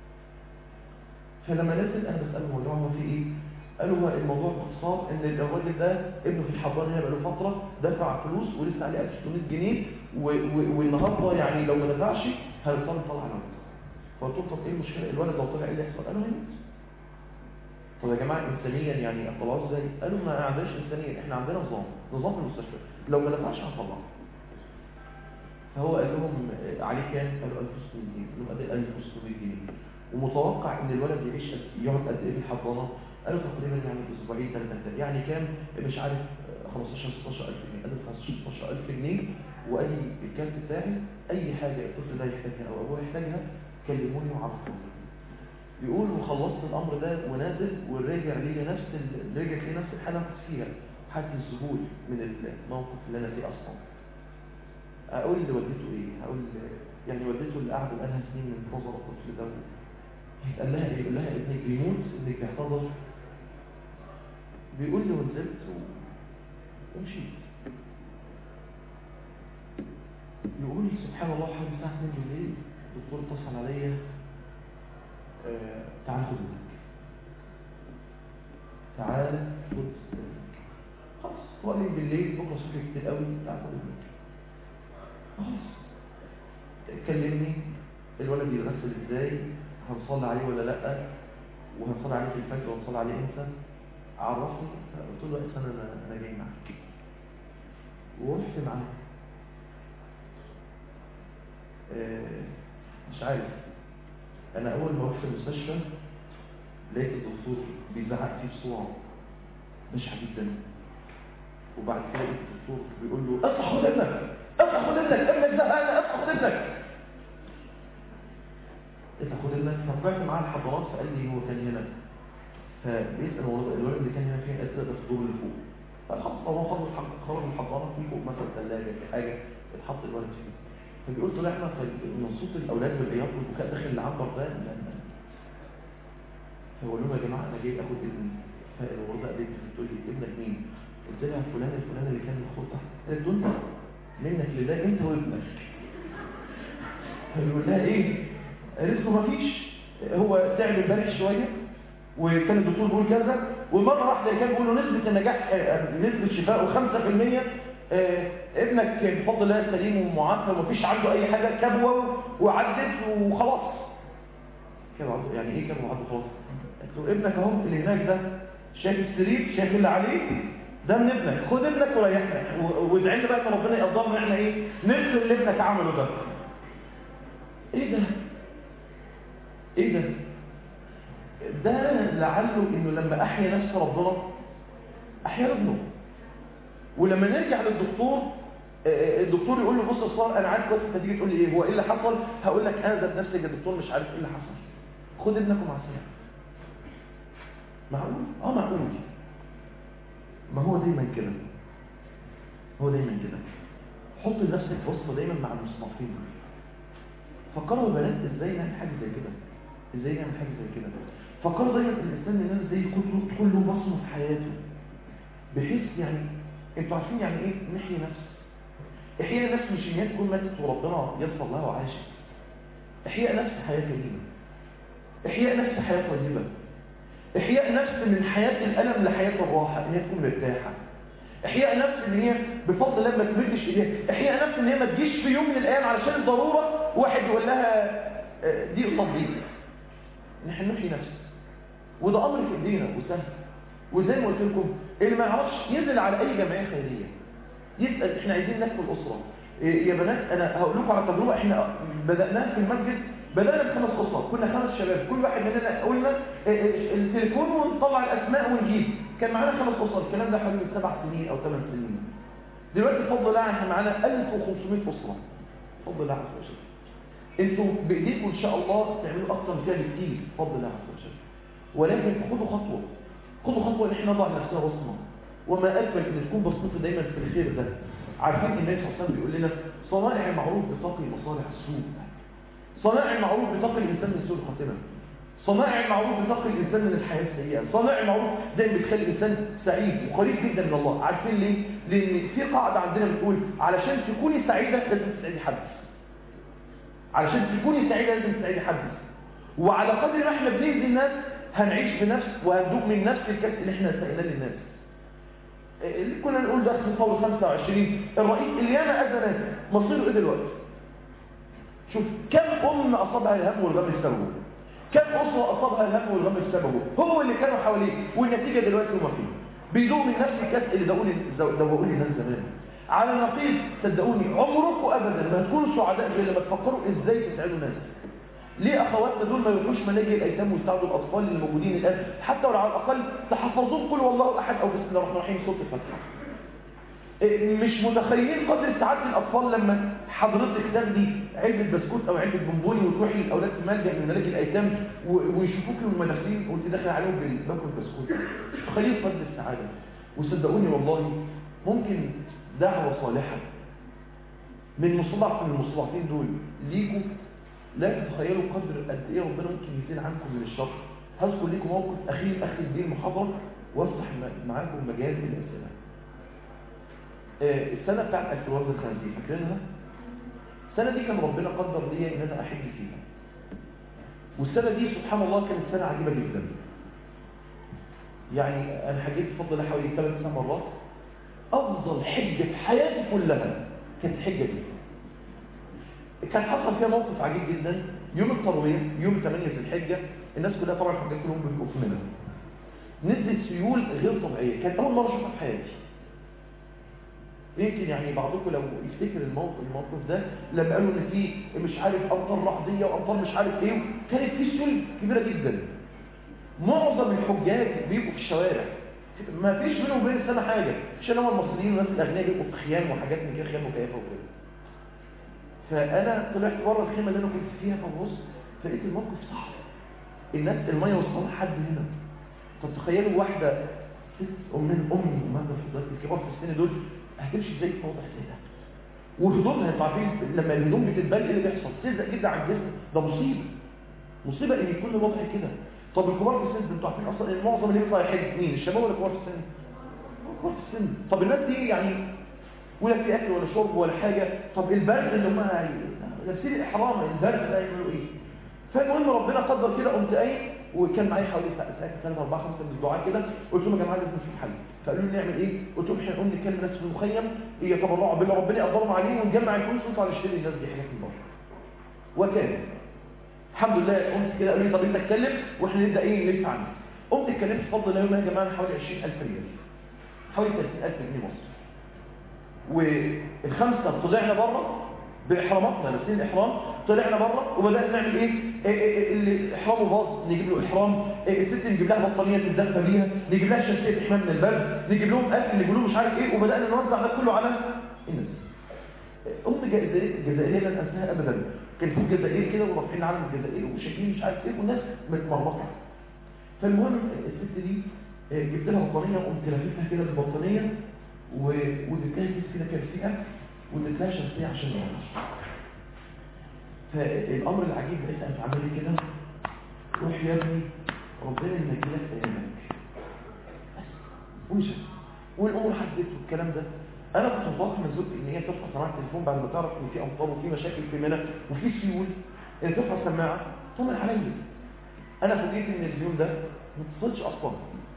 فلما نزل انا بساله الموضوع هو في ايه قالوا هو الموضوع باختصار ان الراجل ده ابنه في الحضانه هنا بقاله فتره دفع فلوس ولسه عليه 1600 جنيه و- و- والنهارده يعني لو ما دفعش هيضطر يطلع الولد فقلت له طب ايه المشكله الولد لو طلع ايه اللي يحصل قالوا هيموت طب يا جماعه انسانيا يعني اطلعوه ازاي قالوا ما عندناش انسانيا احنا عندنا نظام نظام في المستشفى لو ما دفعش هنطلعه فهو قال لهم آه، عليه كام قالوا 1600 جنيه قال لهم قد ايه 1600 جنيه ومتوقع ان الولد يعيش قد- يقعد قد ايه في الحضانه قالوا تقريبا يعني اسبوعين ثلاثه يعني كام مش عارف آه، 15 16000 جنيه قالوا 15 16000 جنيه وقال لي الكارت بتاعي اي حاجه الطفل ده يحتاجها او ابوه يحتاجها كلموني وعرفوني بيقول وخلصت الامر ده ونازل والراجع لي نفس ال- رجع لي نفس الحاله اللي كنت فيها حاله الذهول من الموقف اللي انا فيه اصلا اقول لوالدته ايه هقول يعني والدته اللي قاعده بقالها سنين من نظر الطفل ده قال لها ايه يقول لها ابنك بيموت ابنك بيحتضر بيقول لي ونزلت و- ومشيت يقول لي سبحان الله حوالي الساعه 2 بالليل الدكتور اتصل عليا آه، تعال خد ابنك تعال خد ابنك خلاص هو قال لي بالليل بكره الصبح كتير قوي تعال خد ابنك خلاص كلمني الولد يتغسل ازاي هنصلي عليه ولا لا وهنصلي عليه في الفجر وهنصلي عليه امتى عرفني قلت له احسن انا انا جاي معاك ورحت معاه آه، مش عارف انا اول ما رحت المستشفى لقيت الدكتور بيزعق فيه بصوره بشعه جدا وبعد كده لقيت الدكتور بيقول له اصحى خد ابنك اصحى خد ابنك ابنك زهقان اصحى خد ابنك قلت له خد ابنك فطلعت معاه الحضانات فقال لي هو كان هنا فبيسال هو الولد اللي كان هنا فين قلت له ده في الدور اللي فوق فخلاص هو خرج الحض- خرج الحضانه في فوق مثلا ثلاجه في حاجه اتحط الولد فيه فبيقول طلعنا من صوت الاولاد والعياط والبكاء داخل العنبر ده فبقول لهم يا جماعه انا جاي اخد ابني فالوردة قالت لي بتقول لي ابنك مين؟ قلت لها فلان الفلان اللي كان مخطوط تحت قالت له انت منك لله انت وابنك فبيقول لها ايه؟ قالت له مفيش هو تعب امبارح شويه وكان الدكتور بيقول كذا ومره واحده كان بيقول له نسبه النجاح نسبه شفائه 5% آه ابنك بفضل الله سليم ومعافى ومفيش عنده اي حاجه كبوه وعدت وخلاص كده يعني ايه كبوه وعدت خلاص قلت له ابنك اهو اللي هناك ده شايف السرير شايف اللي عليه ده من ابنك خد ابنك وريحنا وادعي لنا بقى ان ربنا يقدرنا احنا ايه نغفر اللي ابنك عمله ده ايه ده ايه ده ده لعله انه لما احيا نفس ربنا احيا ابنه ولما نرجع للدكتور الدكتور يقول له بص يا صار انا عارف كويس انت تيجي تقول لي ايه هو ايه اللي حصل هقول لك انا ذات نفسي يا دكتور مش عارف ايه اللي حصل خد ابنك ومع السلامه معقول اه معقول ما هو دايما كده هو دايما كده حط لنفسك وصفه دايما مع المصنفين فكروا يا بنات ازاي نعمل حاجه زي كده ازاي نعمل حاجه زي كده فكروا دايما الانسان مننا ازاي يكون له كل له بصمه في حياته بحيث يعني انتوا عارفين يعني ايه نحيي نفس احياء نفس مش ان هي تكون ماتت وربنا يغفر لها وعاشت احياء نفس حياه كريمه احياء نفس حياه طيبه احياء نفس من حياه الالم لحياه الراحه ان هي تكون مرتاحه احياء نفس ان هي بفضل الله ما تمدش ايديها احياء نفس ان هي ما تجيش في يوم من الايام علشان الضروره واحد يقول لها دي قصاد دي نحن نحيي نفس وده امر في ايدينا وسهل وزي ما قلت لكم اللي ما يعرفش ينزل على اي جمعيه خيريه يسال احنا عايزين نكمل اسره إيه يا بنات انا هقول لكم على تجربه احنا بداناها في المسجد بدانا بخمس اسر كنا خمس شباب كل واحد مننا قلنا إيه التليفون ونطلع الاسماء ونجيب كان معانا خمس اسر الكلام ده حوالي سبع سنين او ثمان سنين دلوقتي بفضل الله احنا معانا 1500 اسره بفضل الله عز وجل انتوا بايديكم ان شاء الله تعملوا اكتر من كده بكتير بفضل الله عز وجل ولكن خدوا خطوه خدوا خطوه ان احنا نضع نفسنا بصمه وما اجمل ان تكون بصمتي دايما في الخير ده عارفين النبي صلى الله عليه وسلم بيقول لنا صنائع المعروف بتقي مصالح السوء صنائع المعروف بتقي الانسان من سوء الخاتمه صنائع المعروف بتقي الانسان من الحياه السيئه صنائع المعروف دايما بتخلي الانسان سعيد وقريب جدا من الله عارفين ليه لان في قاعده عندنا بتقول علشان تكوني سعيده لازم تسعدي حد علشان تكوني سعيده لازم تسعدي حد وعلى قدر ما احنا بنهدي الناس هنعيش بنفس وهندوق من نفس الكاس اللي احنا سقيناه للناس اللي كنا نقول ده في قول 25 الرئيس اللي ياما اذى ناس مصيره ايه دلوقتي شوف كم ام اصابها الهم والغم بسببه كم اسره اصابها الهم والغم بسببه هو اللي كانوا حواليه والنتيجه دلوقتي هما فيه بيدوق من نفس الكاس اللي دوقوني دوقوا لي ناس زمان على النقيض صدقوني عمركم ابدا ما تكونوا سعداء غير لما تفكروا ازاي تسعدوا ناس ليه اخواتنا دول ما يروحوش ملاجئ الايتام ويساعدوا الاطفال اللي موجودين الان حتى ولو على الاقل تحفظون قل والله احد او بسم الله الرحمن الرحيم سوره الفاتحه مش متخيلين قدر سعاده الاطفال لما حضرتك تاخدي علبه بسكوت او علبه بونبوني وتروحي الاولاد في ملجا من ملاجئ الايتام ويشوفوك من داخلين وانت داخله عليهم باكل بسكوت مش متخيلين قدر السعاده وصدقوني والله ممكن دعوه صالحه من مصطلح من المصطلحين دول ليكم لا تتخيلوا قدر قد ايه ربنا ممكن يزيل عنكم من الشر هذكر لكم موقف اخير اختم بيه المحاضره وافتح معاكم مجال الاسئله آه السنه بتاعت اكتوبر الخنزير فاكرينها السنه دي كان ربنا قدر لي ان انا احج فيها والسنه دي سبحان الله كانت سنه عجيبه جدا يعني انا حجيت بفضل الله حوالي ثلاث تسع مرات افضل حجه في حياتي كلها كانت الحجه دي كان حصل فيها موقف عجيب جدا يوم التروية يوم 8 ذي الحجة الناس كلها طبعا الحاجات كلهم بيبقوا في منى نزلت سيول غير طبيعية كانت أول مرة أشوفها في حياتي يمكن يعني بعضكم لو يفتكر الموقف الموقف ده لما قالوا ان في مش عارف امطار رعديه وامطار مش عارف ايه كانت في سيول كبيره جدا معظم الحجاج بيبقوا في الشوارع ما فيش بينهم وبين السنه حاجه عشان هم المصريين والناس الاغنياء بيبقوا في خيام وحاجات من كده خيام مكيفه وكده فانا طلعت بره الخيمه اللي انا كنت فيها فببص فلقيت الموقف صعب الناس الميه وصلها لحد هنا طب تخيلوا واحده ست ام من امي ومهما فضلت الكبار في السن دول هتمشي ازاي في موضع زي ده وهدومها انتوا عارفين لما الهدوم بتتبل ايه اللي بيحصل تلزق جدا على الجسم ده مصيبه مصيبه ان يكون الوضع كده طب الكبار في السن انتوا عارفين اصلا ان معظم اللي بيطلع يحج مين الشباب ولا الكبار في السن كبار في السن طب الناس دي يعني ولا في اكل ولا شرب ولا حاجه طب البرد اللي هم لابسين الاحرام البرد ده يعملوا ايه فالمهم ربنا قدر كده قمت قايم وكان معايا حوالي ساعه 3 4 5 من الدعاء كده قلت لهم يا جماعه لازم نشوف حل فقالوا لي نعمل ايه قلت لهم احنا نقوم نتكلم ناس في المخيم يتبرعوا بالله ربنا يقدرهم عليه ونجمع الفلوس ونطلع نشتري الناس دي حاجات من بره وكان الحمد لله قمت كده قالوا لي طب انت اتكلم واحنا نبدا ايه ندفع عنه قمت اتكلمت بفضل الله يوم يا جماعه حوالي 20000 ريال حوالي 30000 جنيه مصري والخمسه طلعنا بره باحراماتنا لابسين الاحرام طلعنا بره وبدانا نعمل ايه, إيه, إيه اللي احرامه باظ نجيب له احرام إيه الست نجيب لها بطانيه تتدفى بيها نجيب لها شمسيه تحمل من البرد نجيب لهم اكل نجيب لهم مش عارف ايه وبدانا نوزع ده كله على الناس ام جزائريه لن انساها ابدا كان في جزائري كده ورافعين علم الجزائر وشايفين مش عارف ايه والناس متمرمطه فالمهم الست دي جبت لها بطانيه وقمت لاففها كده بالبطانيه واديت لها كيس كده كان فيه اكل واديت لها شمسيه عشان ما فالامر العجيب لقيت انت عامل لي كده روح يا ابني ربنا ينجي لك ايامك بس ومشى والامور حدثت والكلام ده انا كنت متوقع من زوجتي ان هي ترفع سماعه التليفون بعد ما تعرف ان في امطار وفي مشاكل في منى وفي سيول ان ترفع سماعه طمن عليا انا فوجئت ان اليوم ده ما اتصلش اصلا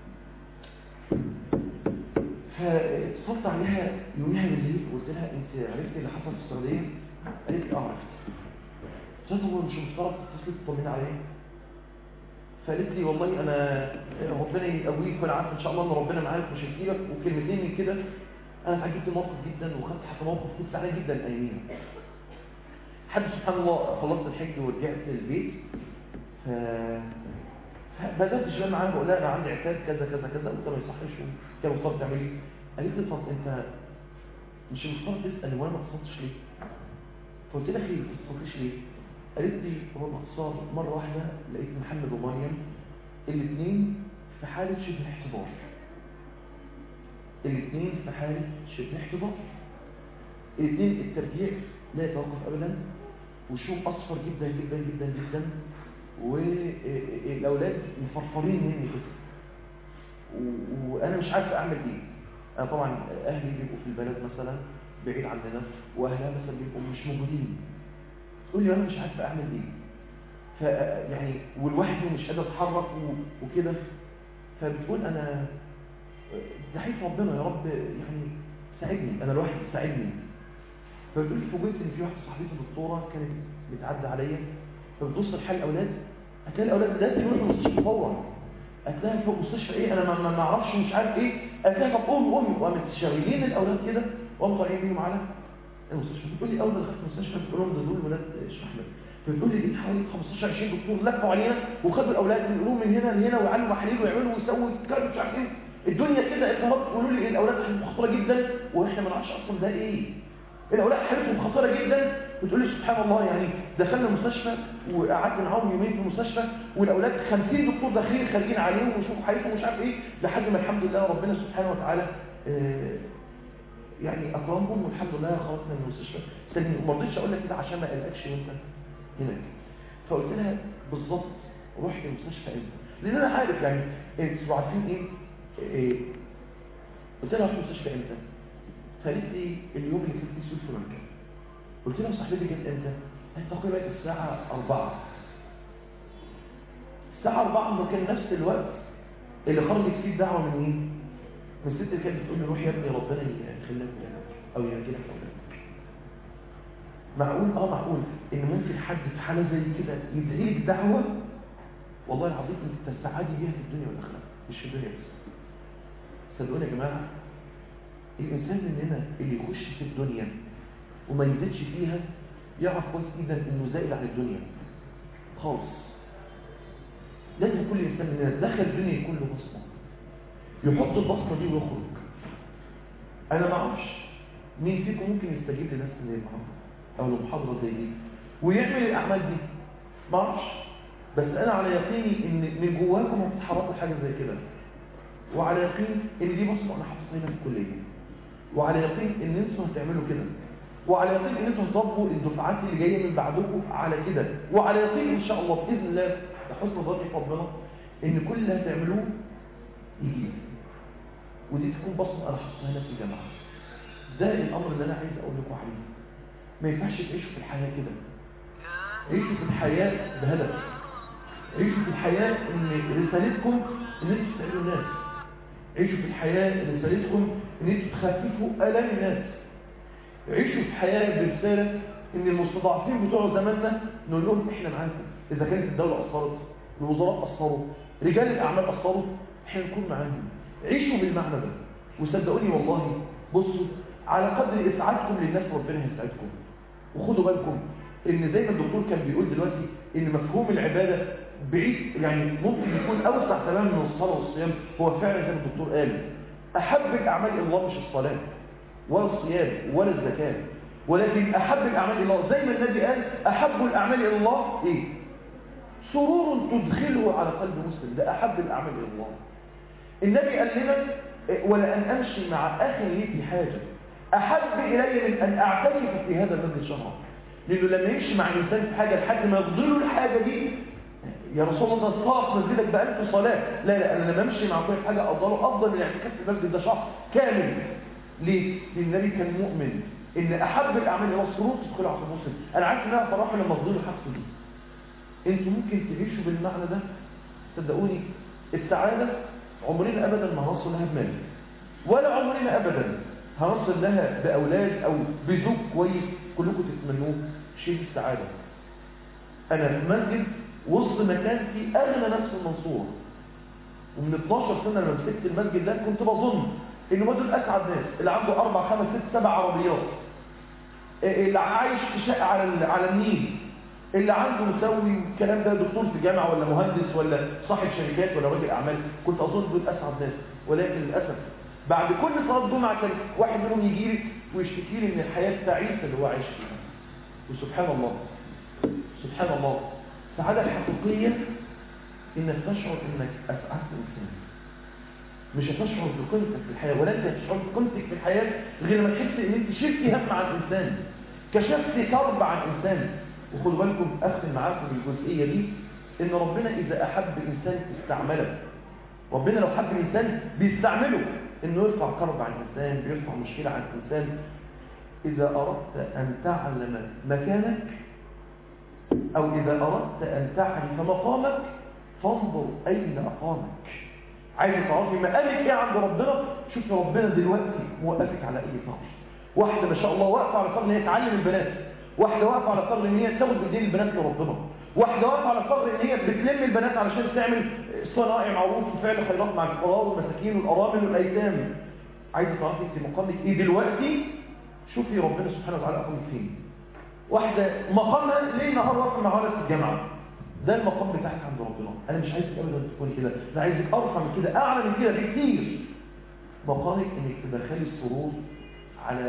فاتصلت عليها يوميها بالليل وقلت لها انت عرفتي اللي حصل في السعوديه قالت لي اه عرفت قلت لها مش مفترض تتصلي تطمني عليا فقالت لي والله انا ربنا يقويك وانا عارف ان شاء الله ان ربنا معاك مش هيسيبك وكلمتين من كده انا اتعجبت الموقف جدا وخدت حتى موقف كنت زعلان جدا اياميها حد سبحان الله خلصت الحج ورجعت البيت ف فبدات شويه معاها بقول لها انا عندي اعتاد كذا كذا كذا قلت ما يصحش كان المفترض تعملي قالت لي طب انت مش المفترض تسال وانا ما اتصلتش ليه فقلت لها خير ما اتصلتش ليه قالت لي هو باختصار مره واحده لقيت محمد ومريم الاثنين في حاله شبه احتضار الاثنين في حاله شبه احتضار الاثنين الترجيع لا يتوقف ابدا وشهم اصفر جدا جدا جدا جدا والاولاد مفرفرين مني كده وانا مش عارف اعمل ايه انا طبعا اهلي بيبقوا في البلد مثلا بعيد عننا واهلها مثلا بيبقوا مش موجودين تقول لي انا مش عارف اعمل ايه ف يعني والواحد مش قادر اتحرك وكده فبتقول انا دعيت ربنا يا رب يعني ساعدني انا لوحدي ساعدني فبتقول لي فوجئت ان في واحده صاحبتي دكتوره كانت بتعدي عليا فبتبص لحال الاولاد هتلاقي الاولاد لازم يروحوا المستشفى فورا هتلاقي في المستشفى ايه انا ما ما اعرفش مش عارف ايه هتلاقي طب قوم قوم وقامت شغالين الاولاد كده وقاموا طالعين بيهم على المستشفى بتقول لي اول ما دخلت المستشفى بتقول لهم ده دول ولاد الشيخ احمد فبتقول لي لقيت حوالي 15 20 دكتور لفوا علينا وخدوا الاولاد ينقلوهم من هنا لهنا ويعلموا محاليل ويعملوا ويسووا الكلام مش عارف ايه الدنيا كده اتمرت يقولوا لي الاولاد حالتهم خطيره جدا واحنا ما نعرفش اصلا ده ايه الاولاد حالتهم خطيره جدا بتقول لي سبحان الله يعني دخلنا المستشفى وقعدت معاهم يومين في المستشفى والاولاد 50 دكتور داخلين خارجين عليهم ويشوفوا حالتهم ومش عارف ايه لحد ما الحمد لله ربنا سبحانه وتعالى آه يعني اكرمهم والحمد لله خلصنا من المستشفى سليم وما رضيتش اقول لك كده عشان ما اقلقش وانت هناك فقلت لها بالظبط روح المستشفى امتى لان انا عارف يعني انتوا عارفين ايه, إيه قلت لها روح المستشفى امتى فقالت لي اليوم اللي كنت فيه في مكه قلت لها صاحبتي جت امتى قالت تقريبا الساعه 4 الساعه 4 ما كان نفس الوقت اللي خرجت فيه الدعوه من مين من الست اللي كانت بتقول لي روح يا ابني ربنا يخليك او يهدي لك اولادك معقول اه معقول ان ممكن حد في حاله زي كده يدعي لك دعوه والله العظيم انت تستعادي بيها في الدنيا والاخره مش في الدنيا بس صدقوني يا جماعه الانسان مننا اللي يخش في الدنيا وما يزيدش فيها يعرف كويس جدا انه زائد عن الدنيا خالص لازم كل انسان مننا دخل الدنيا يكون له بصمه يحط البصمه دي ويخرج انا ما اعرفش مين فيكم ممكن يستجيب لناس زي النهارده او لمحاضره زي دي ويعمل الاعمال دي ما اعرفش بس انا على يقيني ان من جواكم هتتحركوا حاجه زي كده وعلى يقين ان دي بصمه انا حاططها هنا في الكليه وعلى يقين ان انتوا هتعملوا كده وعلى يقين ان انتم تربوا الدفعات اللي جايه من بعدكم على كده وعلى يقين ان شاء الله باذن الله بحسن ظني في ربنا ان كل اللي هتعملوه يجي ودي تكون بصمه انا حطها هنا في الجامعه ده الامر اللي انا عايز اقول لكم عليه ما ينفعش تعيشوا في الحياه كده عيشوا في الحياه بهدف عيشوا في الحياه ان رسالتكم ان انتوا تساعدوا الناس عيشوا في الحياه رسالتكم ان انتوا تخففوا الام الناس عيشوا في حياه برساله ان المستضعفين بتوع زماننا نقول لهم احنا معاكم اذا كانت الدوله اثرت الوزراء اثروا رجال الاعمال اثروا احنا نكون معاهم عيشوا بالمعنى ده وصدقوني والله بصوا على قدر اسعادكم للناس ربنا هيسعدكم وخدوا بالكم ان زي ما الدكتور كان بيقول دلوقتي ان مفهوم العباده بعيد يعني ممكن يكون اوسع تماما من الصلاه والصيام هو فعلا زي ما الدكتور قال احب الاعمال الى الله مش الصلاه ولا الصيام ولا الزكاه ولكن احب الاعمال الى الله زي ما النبي قال احب الاعمال الى الله ايه سرور تدخله على قلب مسلم ده احب الاعمال الى الله النبي قال لنا ولأن أمشي مع أخي لي في حاجة أحب إلي من أن أعتكف في هذا المسجد شهرا لأنه لما يمشي مع الإنسان في حاجة لحد ما يقضي له الحاجة دي يا رسول الله صلاة مسجدك بألف صلاة لا لا أنا لما أمشي مع كل حاجة أفضله أفضل من الاعتكاف في المسجد ده شهر كامل ليه؟ لأن النبي كان مؤمن إن أحب الأعمال هو السرور تدخل على المسلم أنا عارف إنها فرحة لما أفضله حاجته دي أنتوا ممكن تعيشوا بالمعنى ده صدقوني السعادة عمرنا أبدا ما هنصل لها بمال ولا عمرنا أبدا هنصل لها بأولاد أو بزوج كويس كلكم تتمنوه شيء السعادة أنا في مسجد وسط مكان فيه أغنى ناس في المنصورة ومن 12 سنة لما مسكت المسجد ده كنت بظن إن ما دول أسعد ناس اللي عنده أربع خمس ست سبع عربيات اللي عايش في شقة على على النيل اللي عنده مسوي الكلام ده دكتور في جامعة ولا مهندس ولا صاحب شركات ولا راجل أعمال كنت أظن دول أسعد ناس ولكن للأسف بعد كل صلاة جمعة كان واحد منهم يجي لي ويشتكي لي من الحياة التعيسة اللي هو عايش فيها وسبحان الله سبحان الله السعادة الحقيقية إنك تشعر إنك أسعدت إنسان مش هتشعر بقيمتك في الحياة ولا أنت هتشعر بقيمتك في الحياة غير لما تحس إن أنت شلتي هم عن إنسان كشفتي كرب عن إنسان وخدوا بالكم أختم معاكم الجزئية دي إن ربنا إذا أحب إنسان استعمله ربنا لو حب إنسان بيستعمله إنه يرفع كرب عن إنسان بيرفع مشكلة عن إنسان إذا أردت أن تعلم مكانك أو إذا أردت أن تعرف مقامك فانظر أين أقامك عايز تعرفي مقامك إيه عند ربنا شوف ربنا دلوقتي موقفك على أي ثغر واحدة ما شاء الله واقفة على ثغر إن هي تعلم البنات واحدة واقفة على ثغر إن هي تاخد بدين البنات لربنا واحدة واقفة على ثغر إن هي بتلم البنات علشان تعمل صنائع معروف وفعل خيرات مع الفقراء والمساكين والأرامل والأيتام عايزة تعرفي أنت مقامك إيه دلوقتي شوفي ربنا سبحانه وتعالى أقامك فين واحدة مقامها ليل نهار واقفة معانا في الجامعة ده المقام بتاعك عند ربنا انا مش عايزك ابدا تكوني كده انا عايزك ارفع من كده اعلى من كده بكتير مقامك انك تدخلي السرور على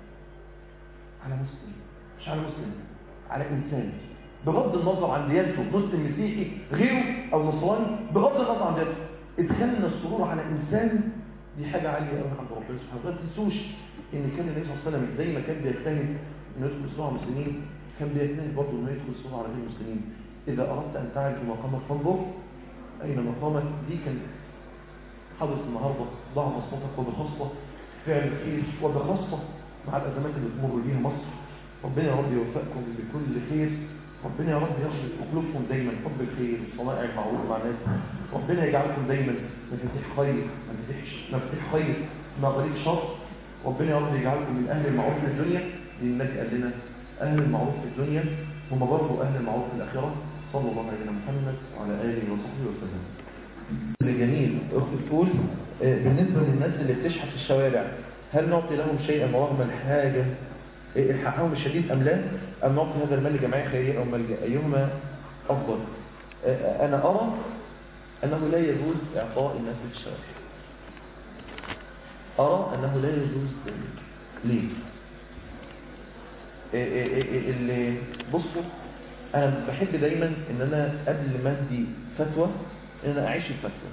على مسلم مش على مسلم على انسان بغض النظر عن ديانته مسلم مسيحي غيره او نصراني بغض النظر عن ديانته ادخلنا السرور على انسان دي حاجه عاليه قوي عند ربنا سبحانه وتعالى ما تنسوش ان كان النبي صلى الله عليه وسلم زي ما كان بيجتهد انه يدخل سوره المسلمين كان بيجتهد برضه انه يدخل سوره على غير المسلمين إذا أردت أن تعرف مقامك فانظر أين مقامك دي كان حدث النهاردة ضع بصمتك وبخاصة فعل الخير وبخاصة مع الأزمات اللي تمر بيها مصر ربنا يا رب يوفقكم بكل خير ربنا يا رب يخلق قلوبكم دايما حب الخير صنائع المعروف مع الناس ربنا يجعلكم دايما مفاتيح خير مفاتيح مفاتيح خير مغاريب شر ربنا يا رب يجعلكم من أهل المعروف في الدنيا لأن النبي قال لنا أهل المعروف في الدنيا هم برضه أهل المعروف في الآخرة صلى الله عليه محمد وعلى آله وصحبه وسلم جميل أخت بتقول بالنسبة للناس اللي بتشحت في الشوارع هل نعطي لهم شيئا رغم الحاجة حقهم الشديد أم لا أم نعطي هذا المال لجمعية خيرية أو ملجأ أيهما أفضل أنا أرى أنه لا يجوز إعطاء الناس في الشوارع أرى أنه لا يجوز ذلك ليه اللي بصوا انا بحب دايما ان انا قبل ما ادي فتوى ان انا اعيش الفتوى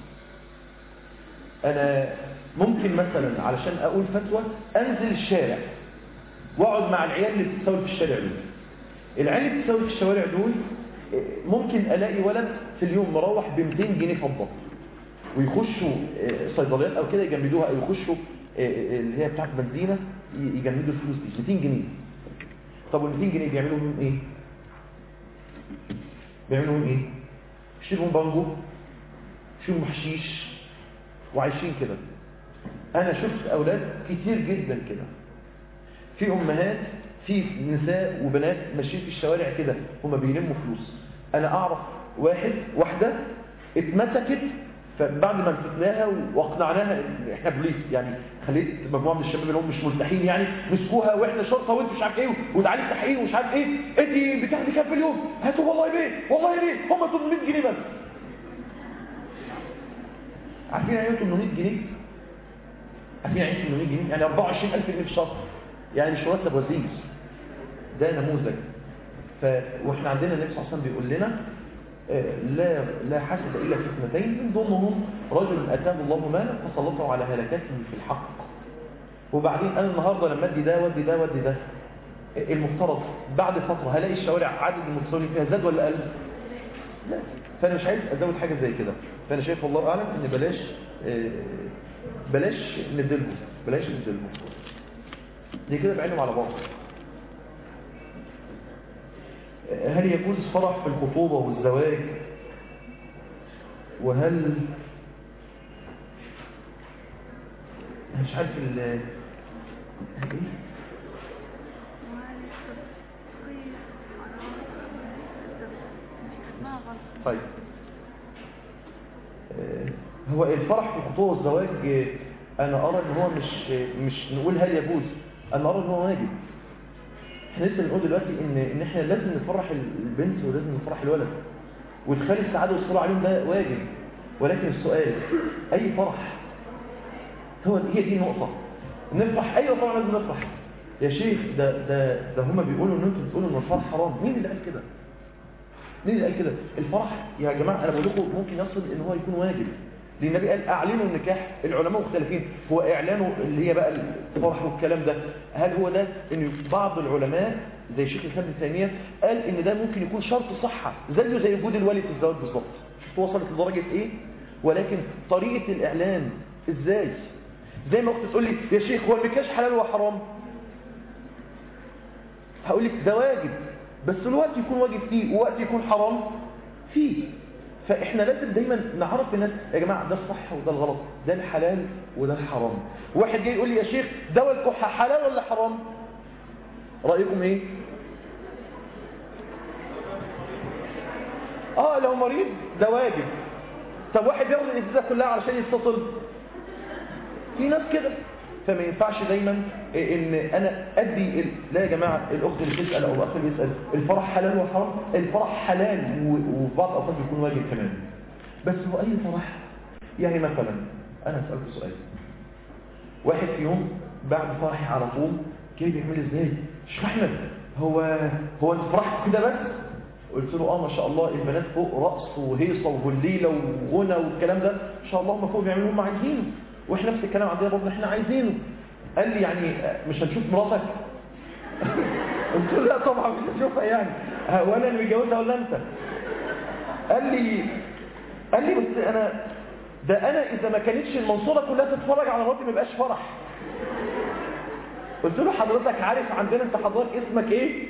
انا ممكن مثلا علشان اقول فتوى انزل الشارع واقعد مع العيال اللي بتتسول في الشارع دول العيال اللي بتتسول في الشوارع دول ممكن الاقي ولد في اليوم مروح ب 200 جنيه فضه ويخشوا صيدليات او كده يجمدوها او يخشوا اللي هي بتاعت بنزينه يجمدوا الفلوس دي 200 جنيه طب وال 200 جنيه بيعملوا بيهم ايه بيعملوا بيهم ايه يشتروا بانجو يشتروا حشيش وعايشين كده انا شفت اولاد كتير جدا كده في امهات في نساء وبنات ماشيين في الشوارع كده هما بيلموا فلوس انا اعرف واحد واحده اتمسكت فبعد ما مسكناها واقنعناها ان احنا بوليس يعني خليت مجموعه من الشباب اللي هم مش مرتاحين يعني مسكوها واحنا شرطه وانت مش عارف ايه وتعالي تحقيق ومش عارف ايه انت بتاخدي كام في اليوم هاتوا والله ليه والله ليه هم 800 جنيه بس عارفين يعني ايه 800 جنيه عارفين يعني ايه 800 جنيه يعني 24000 جنيه في الشهر يعني مش مرتب وزير ده نموذج ف... واحنا عندنا النبي صلى الله عليه وسلم بيقول لنا لا لا حسد الا في اثنتين من ضمنهم رجل اتاه الله مالا فسلطه على هلكته في الحق وبعدين انا النهارده لما ادي ده وادي ده وادي ده المفترض بعد فتره هلاقي الشوارع عدد المتصلين فيها زاد ولا قل لا فانا مش عايز ازود حاجه زي كده فانا شايف والله اعلم ان بلاش بلاش ندلهم بلاش ندلهم دي كده بعينهم على بعض هل يجوز فرح في الخطوبة والزواج وهل مش عارف ال طيب هو الفرح في الخطوبة والزواج انا ارى ان هو مش مش نقول هل يجوز انا ارى ان هو واجب احنا لسه بنقول دلوقتي ان ان احنا لازم نفرح البنت ولازم نفرح الولد وادخال السعاده والصلاه عليهم ده واجب ولكن السؤال اي فرح هو هي دي النقطه نفرح ايوه طبعا لازم نفرح يا شيخ ده ده ده هم بيقولوا ان انتوا بتقولوا ان الفرح حرام مين اللي قال كده مين اللي قال كده الفرح يا جماعه انا بقول لكم ممكن يصل ان هو يكون واجب لان النبي قال اعلنوا النكاح العلماء مختلفين هو اعلانه اللي هي بقى الفرح والكلام ده هل هو ده ان بعض العلماء زي شيخ الاسلام ابن تيميه قال ان ده ممكن يكون شرط صحه زيه زي وجود الولي في الزواج بالظبط شفت وصلت لدرجه ايه ولكن طريقه الاعلان ازاي زي ما اخت تقول لي يا شيخ هو النكاح حلال وحرام هقول لك ده واجب بس الوقت يكون واجب فيه ووقت يكون حرام فيه فاحنا لازم دايما نعرف الناس يا جماعه ده الصح وده الغلط ده الحلال وده الحرام واحد جاي يقول لي يا شيخ دواء الكحه حلال ولا حرام رايكم ايه اه لو مريض ده واجب طب واحد ياخد الازازه كلها علشان يتصل في ناس كده فما ينفعش دايما ان انا ادي ال... لا يا جماعه الاخت اللي بتسال او الاخ اللي بيسال الفرح حلال وحرام الفرح حلال وفي بعض الاوقات بيكون واجب كمان بس هو اي فرح يعني مثلا انا اسالك سؤال واحد في يوم بعد فرحي على طول كيف بيعمل ازاي شيخ احمد هو هو انت فرحت كده بس قلت له اه ما شاء الله البنات فوق رقص وهيصه وهليله وغنى والكلام ده ان شاء الله هم فوق بيعملوا هم عايزينه واحنا نفس الكلام عندنا برضه احنا عايزينه قال لي يعني مش هنشوف مراتك قلت له لا طبعا مش هنشوفها يعني وانا اللي متجوزها ولا انت قال لي قال لي بس انا ده انا اذا ما كانتش المنصوره كلها تتفرج على مراتي ما يبقاش فرح قلت له حضرتك عارف عندنا انت حضرتك اسمك ايه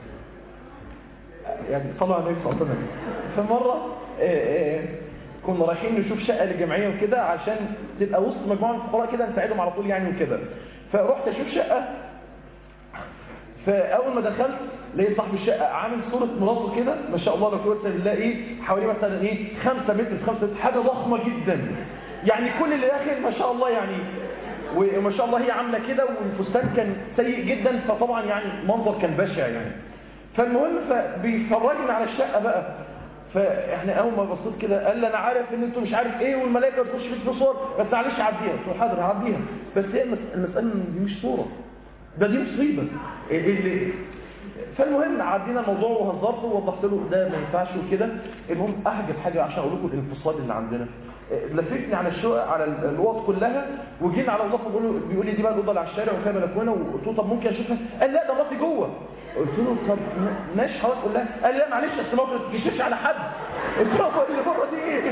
يعني صلوا على النبي صلى الله عليه وسلم فمره إيه إيه كنا رايحين نشوف شقه للجمعيه وكده عشان تبقى وسط مجموعه من الفقراء كده نساعدهم على طول يعني وكده فرحت اشوف شقه فاول ما دخلت لقيت صاحب الشقه عامل صوره مراته كده ما شاء الله لا قوه الا بالله ايه حوالي مثلا ايه 5 متر في 5 متر حاجه ضخمه جدا يعني كل اللي داخل ما شاء الله يعني وما شاء الله هي عامله كده والفستان كان سيء جدا فطبعا يعني منظر كان بشع يعني فالمهم فبيفرجنا على الشقه بقى فاحنا اول ما بصيت كده قال لي انا عارف ان انتوا مش عارف ايه والملائكه تخش في الصور بس معلش عديها قلت له حاضر هعديها بس هي المساله دي مش صوره ده دي مصيبه اللي فالمهم عدينا الموضوع وهزرت ووضحت له ده ما ينفعش وكده المهم احجب حاجه عشان اقول لكم الانفصال اللي عندنا لففني على الشقق على الاوض كلها وجينا على اوضه بيقول له بيقول لي دي بقى الاوضه اللي على الشارع وفيها بلكونه وقلت له طب ممكن اشوفها قال لا ده مراتي جوه قلت له طب ماشي حضرتك قول لها قال لي لا معلش اصل ما تكشفش على حد قلت له هو اللي بره دي ايه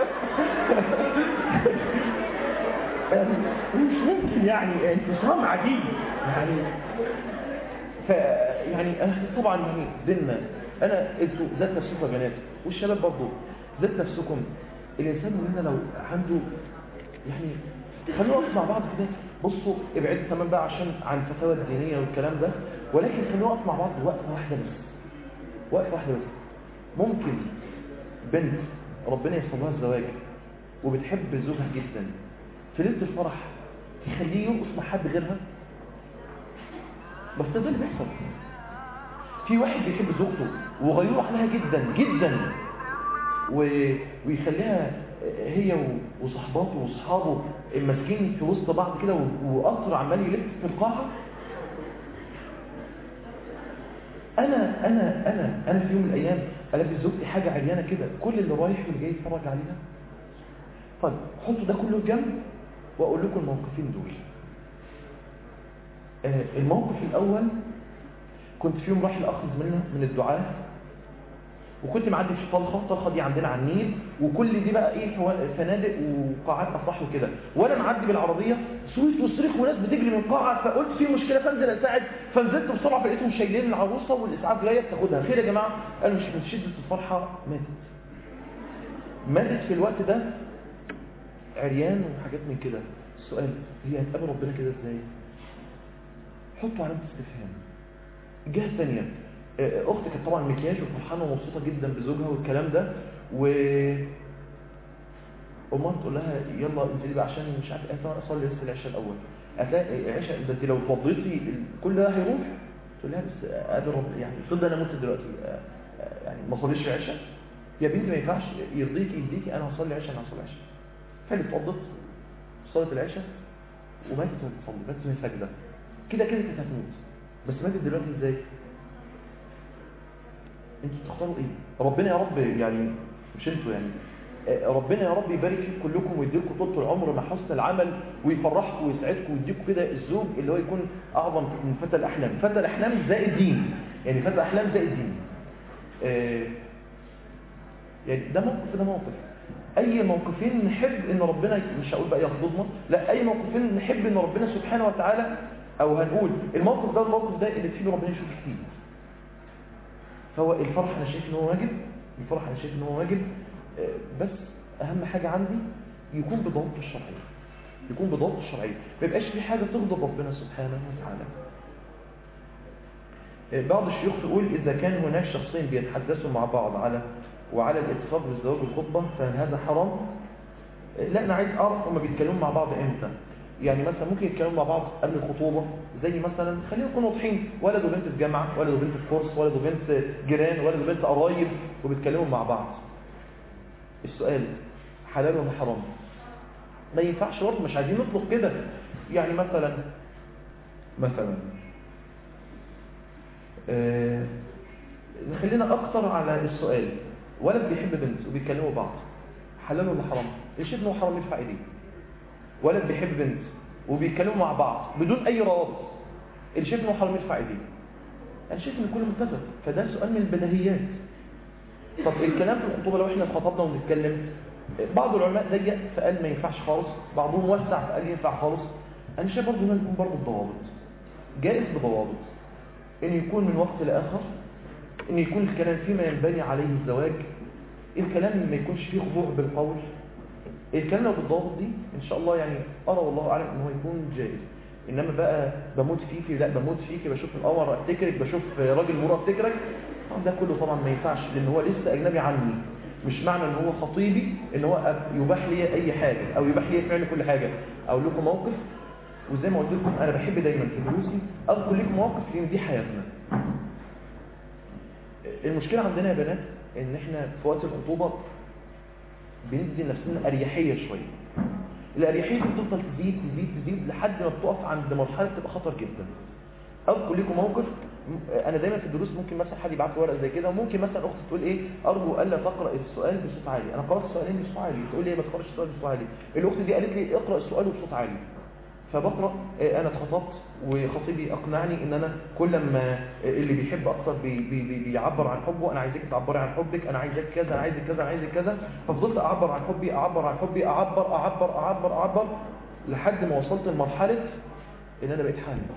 يعني مش ممكن يعني انفصام عجيب يعني ف يعني أنا- طبعا يعني ديننا انا انتوا ذات نفسكم يا بنات والشباب برضه ذات نفسكم الانسان مننا لو عنده يعني خلينا نقف مع بعض كده بصوا ابعدوا تمام بقى عشان عن الفتاوى الدينيه والكلام ده ولكن خلينا نقف مع بعض وقفه واحده بس وقفه واحده بس ممكن بنت ربنا ييسر لها الزواج وبتحب زوجها جدا في ليله الفرح تخليه يرقص مع حد غيرها بس ده اللي بيحصل في واحد بيحب زوجته وغيور عليها جدا جدا و... ويخليها هي و- وصحباته واصحابه ماسكين في وسط بعض كده و- وقطر عمال يلف في القاعه انا انا انا انا في يوم من الايام البس زوجتي حاجه عريانه كده كل اللي رايح واللي جاي يتفرج عليها طيب حطوا ده كله في جنب واقول لكم الموقفين دول آه، الموقف الاول كنت في يوم رايح لاخ زميلنا من الدعاه وكنت معدي في طلخه الطلخه دي عندنا على النيل وكل دي بقى ايه فوا- فنادق وقاعات افراح وكده وانا معدي بالعربيه صوت وصريخ وناس بتجري من القاعه فقلت في مشكله فانزل اساعد فنزلت بسرعه فلقيتهم شايلين العروسه والاسعاف جايه بتاخدها خير يا جماعه قالوا مش من شده الفرحه ماتت ماتت في الوقت ده عريان وحاجات من كده السؤال هي هتقابل ربنا كده ازاي حطوا علامه استفهام الجهه الثانيه آه، اختي كانت طبعا مكياج وفرحانه ومبسوطه جدا بزوجها والكلام ده و امها تقول لها يلا انزلي بقى عشان مش عارف ايه طبعا اصلي بس العشاء الاول هتلاقي العشاء ده انت لو اتوضيتي ال- كل ده هيروح تقول لها بس قادر رب يعني افرض انا مت دلوقتي آه، آه، يعني ما اصليش العشاء يا بنتي ما ينفعش يرضيكي يهديكي انا هصلي العشاء انا هصلي العشاء حلو اتوضت صلت العشاء وماتت وهي بتصلي ماتت وهي ساجده كده كده كانت هتموت بس ماتت دلوقتي ازاي؟ انتوا تختاروا ايه ربنا يا رب يعني مش انتوا يعني آه، ربنا يا رب يبارك فيكم كلكم ويديلكم طول العمر مع حسن العمل ويفرحكم ويسعدكم ويديكم كده الزوج اللي هو يكون اعظم من فتى الاحلام فتى الاحلام زائد دين يعني فتى الاحلام زائد دين آه، يعني ده موقف ده موقف اي موقفين نحب ان ربنا مش هقول بقى يغضبنا لا اي موقفين نحب ان ربنا سبحانه وتعالى او هنقول الموقف ده الموقف ده اللي فيه ربنا يشوف فيه فهو الفرح انا شايف ان هو واجب الفرح انا شايف ان هو واجب آه، بس اهم حاجه عندي يكون بضوابط الشرعيه يكون بضوابط الشرعيه ما يبقاش في حاجه تغضب ربنا سبحانه وتعالى آه، بعض الشيوخ يقول اذا كان هناك شخصين بيتحدثوا مع بعض على وعلى الاتصال بالزواج والخطبه فهل هذا حرام آه، لا انا عايز اعرف هما بيتكلموا مع بعض امتى يعني مثلا ممكن يتكلموا مع بعض قبل الخطوبه زي مثلا خلينا نكون واضحين ولد وبنت في جامعه ولد وبنت في كورس ولد وبنت جيران ولد وبنت قرايب وبيتكلموا مع بعض السؤال حلال ولا حرام ما ينفعش برضه مش عايزين نطلق كده يعني مثلا مثلا آه نخلينا اكتر على السؤال ولد بيحب بنت وبيتكلموا بعض حلال ولا حرام ايش انه حرام يرفع ايديه ولد بيحب بنت وبيتكلموا مع بعض بدون اي روابط اللي شايف انه حرام يرفع ايديه انا شايف ان كله متفق فده سؤال من البديهيات طب الكلام في الخطوبه لو احنا خطبنا وبنتكلم بعض العلماء ضيق فقال ما ينفعش خالص بعضهم وسع فقال ينفع خالص انا شايف برضه هنا يكون برضه بضوابط جائز بضوابط ان يكون من وقت لاخر ان يكون الكلام فيما ينبني عليه الزواج الكلام ما يكونش فيه خضوع بالقول الكلام لو بالضوابط دي ان شاء الله يعني ارى والله اعلم ان هو يكون جائز انما بقى بموت فيكي لا بموت فيكي بشوف القمر افتكرك بشوف راجل مرة افتكرك طبعا ده كله طبعا ما ينفعش لان هو لسه اجنبي عني مش معنى ان هو خطيبي ان هو يباح لي اي حاجه او يباح لي فعل كل حاجه اقول لكم موقف وزي ما قلت لكم انا بحب دايما في دروسي اذكر لكم مواقف لان دي حياتنا المشكله عندنا يا بنات ان احنا في وقت الخطوبه بندي لنفسنا اريحيه شويه الاريحيه دي بتفضل تزيد تزيد تزيد لحد ما بتقف عند مرحله تبقى خطر جدا اذكر لكم موقف انا دايما في الدروس ممكن مثلا حد يبعت لي ورقه زي كده وممكن مثلا اختي تقول ايه ارجو الا تقرا السؤال بصوت عالي انا قرات السؤالين بصوت عالي تقول لي ما تقراش السؤال بصوت عالي الاخت دي قالت لي اقرا السؤال بصوت عالي فبقرا انا اتخطبت وخطيبي اقنعني ان انا كل ما اللي بيحب اكتر بي بي بي بيعبر عن حبه انا عايزك تعبري عن حبك انا عايزك كذا انا عايزك كذا انا عايزك كذا ففضلت اعبر عن حبي اعبر عن حبي اعبر اعبر اعبر اعبر لحد ما وصلت لمرحله ان انا بقيت حامل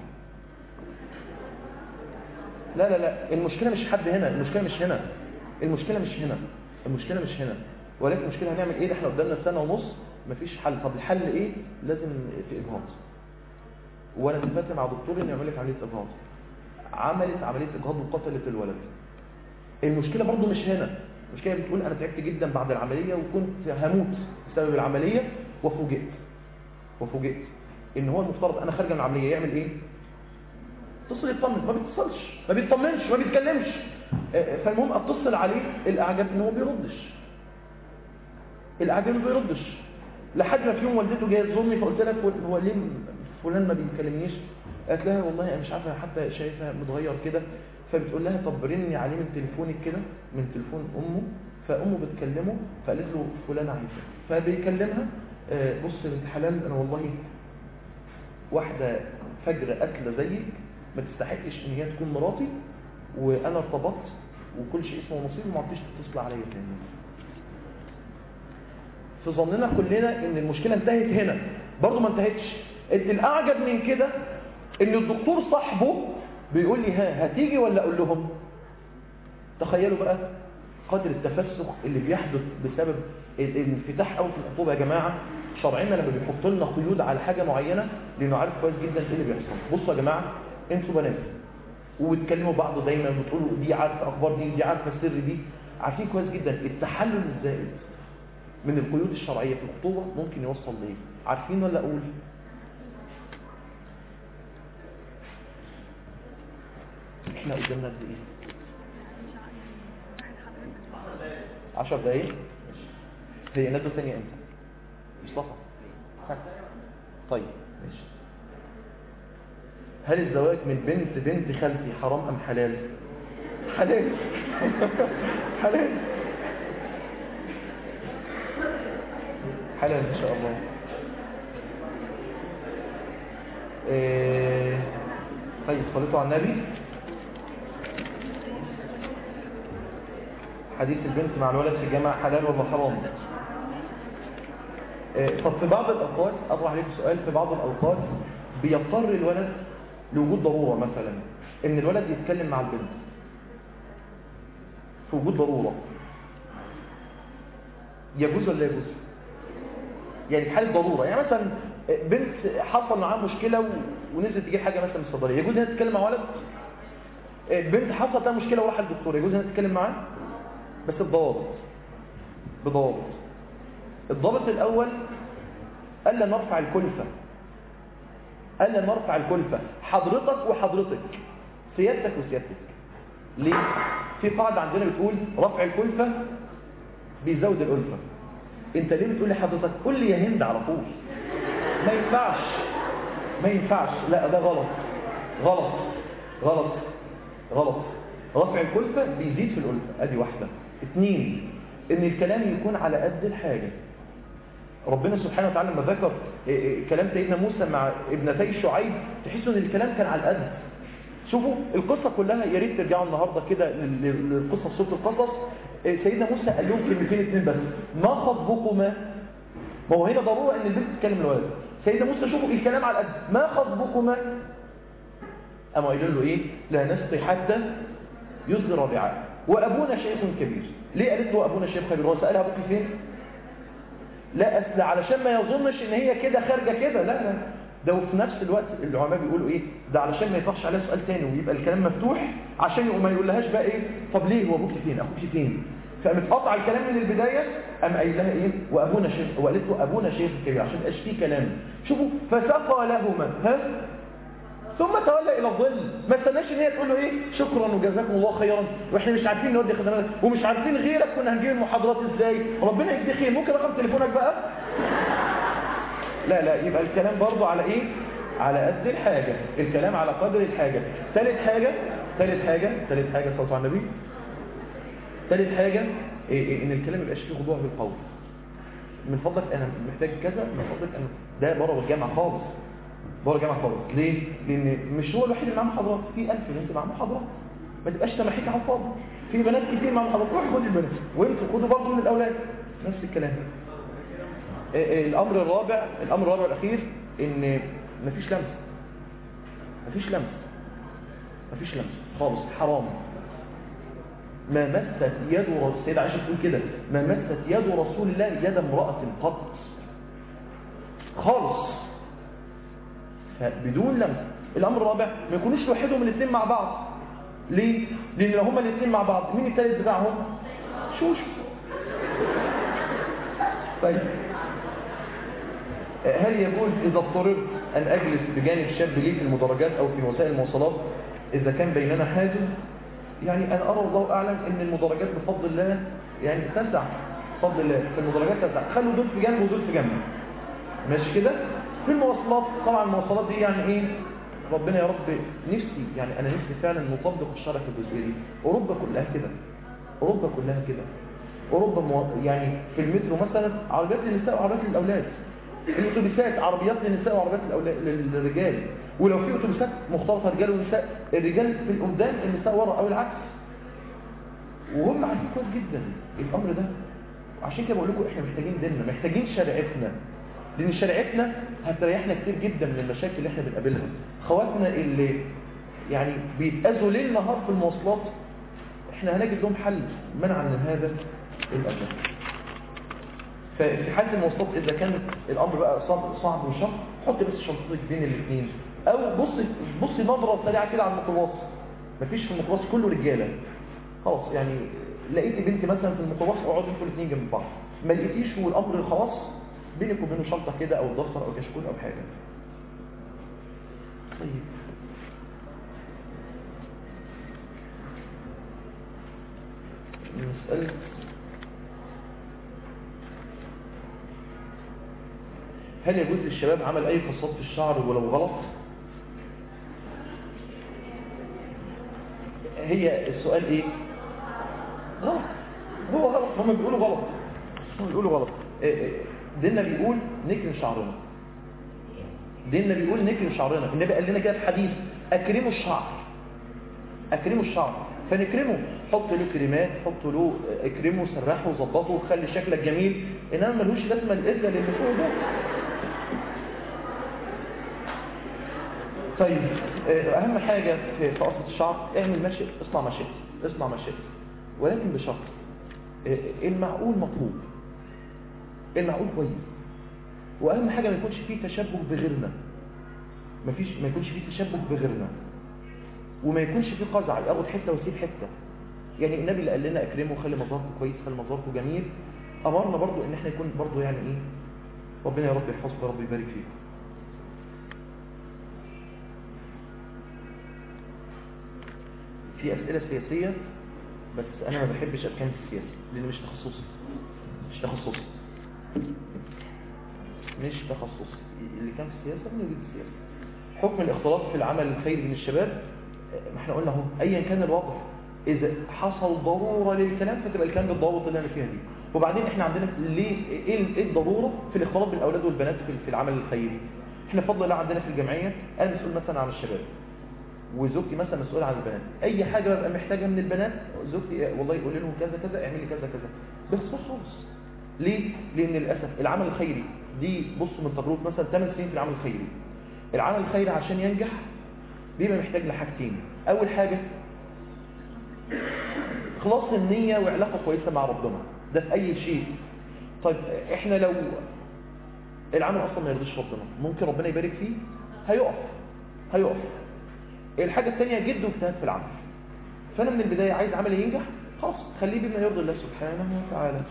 لا لا لا المشكله مش حد هنا المشكله مش هنا المشكله مش هنا المشكله مش هنا ولكن المشكله هنعمل ايه ده احنا قدامنا سنه ونص مفيش حل طب الحل ايه لازم في اجهاض وانا اتفقت مع دكتور انه يعمل لك عمليه اجهاض عملت عمليه اجهاض وقتلت الولد المشكله برضو مش هنا المشكله بتقول انا تعبت جدا بعد العمليه وكنت هموت بسبب العمليه وفوجئت وفوجئت ان هو المفترض انا خارج من العمليه يعمل ايه اتصل يطمن ما بيتصلش ما بيطمنش ما بيتكلمش فالمهم اتصل عليه الاعجاب ان هو بيردش الاعجاب ما بيردش لحد ما في يوم والدته جايه تزورني فقلت لها هو ليه فلان ما بيكلمنيش قالت لها والله انا مش عارفه حتى شايفها متغير كده فبتقول لها طب رني عليه من تليفونك كده من تليفون امه فامه بتكلمه فقالت له فلان عايزه فبيكلمها بص يا بنت حلال انا والله واحده فجر قتله زيك ما تستحقش ان هي تكون مراتي وانا ارتبطت وكل شيء اسمه نصيب وما عدتش تتصل عليا تاني في ظننا كلنا ان المشكله انتهت هنا برضه ما انتهتش الاعجب من كده ان الدكتور صاحبه بيقول لي ها هتيجي ولا اقول لهم تخيلوا بقى قدر التفسخ اللي بيحدث بسبب الانفتاح قوي في الخطوبه يا جماعه شرعنا لما بيحط لنا قيود على حاجه معينه لانه عارف كويس جدا ايه اللي بيحصل بصوا يا جماعه انتوا بنات وبتكلموا بعض دايما بتقولوا دي عارفه اخبار دي دي عارفه السر دي عارفين كويس جدا التحلل الزائد من القيود الشرعيه في الخطوبه ممكن يوصل لايه عارفين ولا اقول احنا قدامنا قد ايه 10 دقايق هي ندوه ثانيه امتى مصطفى طيب ماشي هل الزواج من بنت بنت خالتي حرام ام حلال حلال حلال حلال ان شاء الله إيه... طيب صليتوا على النبي حديث البنت مع الولد في الجامعة حلال ولا حرام إيه... طب في بعض الأوقات أطرح عليكم سؤال في بعض الأوقات بيضطر الولد لوجود ضرورة مثلا ان الولد يتكلم مع البنت في وجود ضرورة يجوز ولا يجوز يعني في حالة ضرورة يعني مثلا بنت حصل معاها مشكلة ونزلت تجيب حاجة مثلا من الصيدلية يجوز انها تتكلم مع ولد بنت حصلت لها مشكلة وراح الدكتور يجوز انها تتكلم معاه بس بضوابط بضوابط الضابط الأول ألا نرفع الكلفة ألا نرفع الكلفة حضرتك وحضرتك سيادتك وسيادتك ليه؟ في قاعدة عندنا بتقول رفع الكلفة بيزود الألفة انت ليه بتقول لحضرتك قول لي يا هند على طول ما ينفعش ما ينفعش لا ده غلط غلط غلط غلط رفع الكلفة بيزيد في الألفة ادي واحدة اثنين ان الكلام يكون على قد الحاجة ربنا سبحانه وتعالى لما ذكر كلام سيدنا موسى مع ابنتي شعيب تحسوا ان الكلام كان على القد شوفوا القصة كلها يا ريت ترجعوا النهاردة كده للقصة سورة القصص سيدنا موسى قال لهم كلمتين اتنين بس ما خطبكما ما هو هنا ضرورة ان البنت تتكلم الولد سيدنا موسى شوفوا الكلام على القد ما خطبكما اما قايلين له ايه لا نسقي حتى يصدر الرعاء وابونا شيخ كبير ليه قالت له ابونا شيخ كبير هو سالها ابوك فين لا أصل علشان ما يظنش ان هي كده خارجه كده لا لا ده وفي نفس الوقت العلماء بيقولوا ايه ده علشان ما يطرحش عليها سؤال تاني ويبقى الكلام مفتوح عشان ما يقولهاش بقى ايه طب ليه هو ابوك فين اخوك فين فقامت قطع الكلام من البدايه قام قايل لها ايه وابونا شيخ وقالت له ابونا شيخ كبير عشان ما فيه كلام شوفوا فسقى لهما ها ثم تولى الى الظل ما استناش ان هي تقول له ايه شكرا وجزاكم الله خيرا واحنا مش عارفين نودي خدماتك ومش عارفين غيرك كنا هنجيب المحاضرات ازاي ربنا يجزي خير ممكن رقم تليفونك بقى لا لا يبقى الكلام برضه على ايه على قد الحاجة الكلام على قدر الحاجة ثالث حاجة ثالث حاجة ثالث حاجة صوت على النبي ثالث حاجة إيه إيه ان الكلام يبقاش فيه خضوع بالقول من فضلك انا محتاج كذا من فضلك انا ده بره الجامعه خالص بره الجامعه خالص ليه لان مش هو الوحيد اللي معاه محاضرات في 1000 بنت معاه محاضرات ما تبقاش تمحيك على الفاضي في بنات كتير معاهم محاضرات روح خد البنات وانتوا خدوا برضه من الاولاد نفس الكلام إيه إيه الامر الرابع الامر الرابع الاخير ان مفيش لمس مفيش لمس مفيش لمس خالص حرام ما مست يد رسول السيدة عائشة تقول كده ما مست يد رسول الله يد امرأة قط خالص فبدون لمس الأمر الرابع ما يكونوش لوحدهم الاثنين مع بعض ليه؟ لأن لو هما الاثنين مع بعض مين الثالث بتاعهم؟ شوش طيب هل يجوز إذا اضطررت أن أجلس بجانب شاب لي في المدرجات أو في وسائل المواصلات إذا كان بيننا حاجز يعني أنا أرى الله أعلم أن المدرجات بفضل الله يعني تسع بفضل الله في المدرجات تسع خلوا دول في جنب ودول في جنب ماشي كده في المواصلات طبعا المواصلات دي يعني إيه ربنا يا رب نفسي يعني أنا نفسي فعلا نطبق الشرع في الجزئية دي أوروبا كلها كده أوروبا كلها كده أوروبا مو... يعني في المترو مثلا عربيات للنساء وعربيات للأولاد الأتوبيسات عربيات للنساء وعربيات للأولاد للرجال ولو في أتوبيسات مختلطة رجال ونساء الرجال في القدام النساء ورا أو العكس وهم عارفين كويس جدا الأمر ده عشان كده بقول لكم احنا محتاجين ديننا محتاجين شريعتنا لأن شريعتنا هتريحنا كتير جدا من المشاكل اللي احنا بنقابلها خواتنا اللي يعني بيتأذوا ليل نهار في المواصلات احنا هنجد لهم حل منعا من هذا الأذى ففي حالة المواصلات إذا كان الأمر بقى صعب, صعب وشق حط بس شنطتك بين الاثنين أو بص بص نظرة سريعة كده على الميكروباص مفيش في الميكروباص كله رجالة خلاص يعني لقيت بنتي مثلا في الميكروباص اقعدوا انتوا الاثنين جنب بعض ما لقيتيش والأمر خلاص بينك وبينه شنطة كده أو دفتر أو كشكول أو حاجة طيب مسألة هل يجوز للشباب عمل أي قصات في الشعر ولو غلط؟ هي السؤال إيه؟ غلط هو غلط هم بيقولوا غلط هم بيقولوا غلط ديننا بيقول نكرم شعرنا ديننا بيقول نكرم شعرنا النبي قال لنا كده في حديث أكرموا الشعر أكرموا الشعر فنكرمه حط له كريمات حط له اكرمه سرحه وظبطه خلي شكلك جميل انما ملوش لازمه الاذى اللي فوق ده طيب اهم حاجه في في قصه الشعر اعمل مشي اصنع مشي اصنع مشي ولكن بشرط المعقول مطلوب المعقول كويس واهم حاجه ما يكونش فيه تشبه بغيرنا مفيش ما يكونش فيه تشبه بغيرنا وما يكونش فيه قزع ياخد حته ويسيب حته يعني النبي اللي قال لنا اكرمه خلي مظهركم كويس خلي مظهركم جميل امرنا برضو ان احنا يكون برضو يعني ايه ربنا يا رب يحفظكم رب يبارك فيكم في اسئله سياسيه بس انا ما بحبش اتكلم في السياسه لان مش تخصصي مش تخصصي مش تخصصي اللي كان في السياسه من يريد السياسه حكم الاختلاط في العمل الخيري من الشباب ما احنا قلنا اهو ايا كان الوضع اذا حصل ضروره للكلام فتبقى الكلام بالضوابط اللي انا فيها دي وبعدين احنا عندنا ليه ايه ايه الضروره في الاختلاط بالاولاد والبنات في في العمل الخيري احنا بفضل الله عندنا في الجمعيه انا مسؤول مثلا عن الشباب وزوجتي مثلا مسؤوله عن البنات اي حاجه ببقى محتاجها من البنات زوجتي والله يقول لهم كذا كذا اعملي كذا كذا بس خالص ليه لان للاسف العمل الخيري دي بصوا من تجربه مثلا 8 سنين في العمل الخيري العمل الخيري عشان ينجح بيبقى محتاج لحاجتين اول حاجه خلاص النية وعلاقة كويسة مع ربنا ده في أي شيء طيب إحنا لو العمل أصلا ما يرضيش ربنا ممكن ربنا يبارك فيه هيقف هيقف الحاجة الثانية جد واجتهاد في العمل فأنا من البداية عايز عملي ينجح خلاص خليه بما يرضي الله سبحانه وتعالى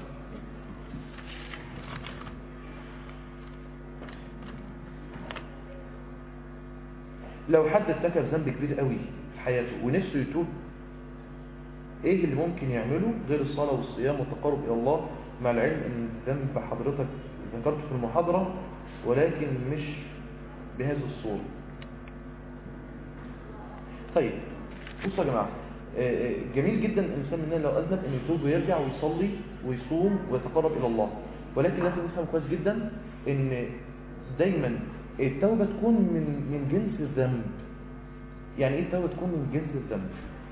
لو حد ارتكب ذنب كبير قوي في حياته ونفسه يتوب ايه اللي ممكن يعمله غير الصلاة والصيام والتقرب الى الله مع العلم ان الذنب حضرتك ذكرته في المحاضرة ولكن مش بهذه الصورة طيب بصوا يا جماعه آه، آه، جميل جدا الانسان مننا لو اذنب انه يتوب ويرجع ويصلي ويصوم ويتقرب الى الله ولكن لازم نفهم كويس جدا ان دايما التوبه تكون من من جنس الذنب يعني ايه التوبه تكون من جنس الذنب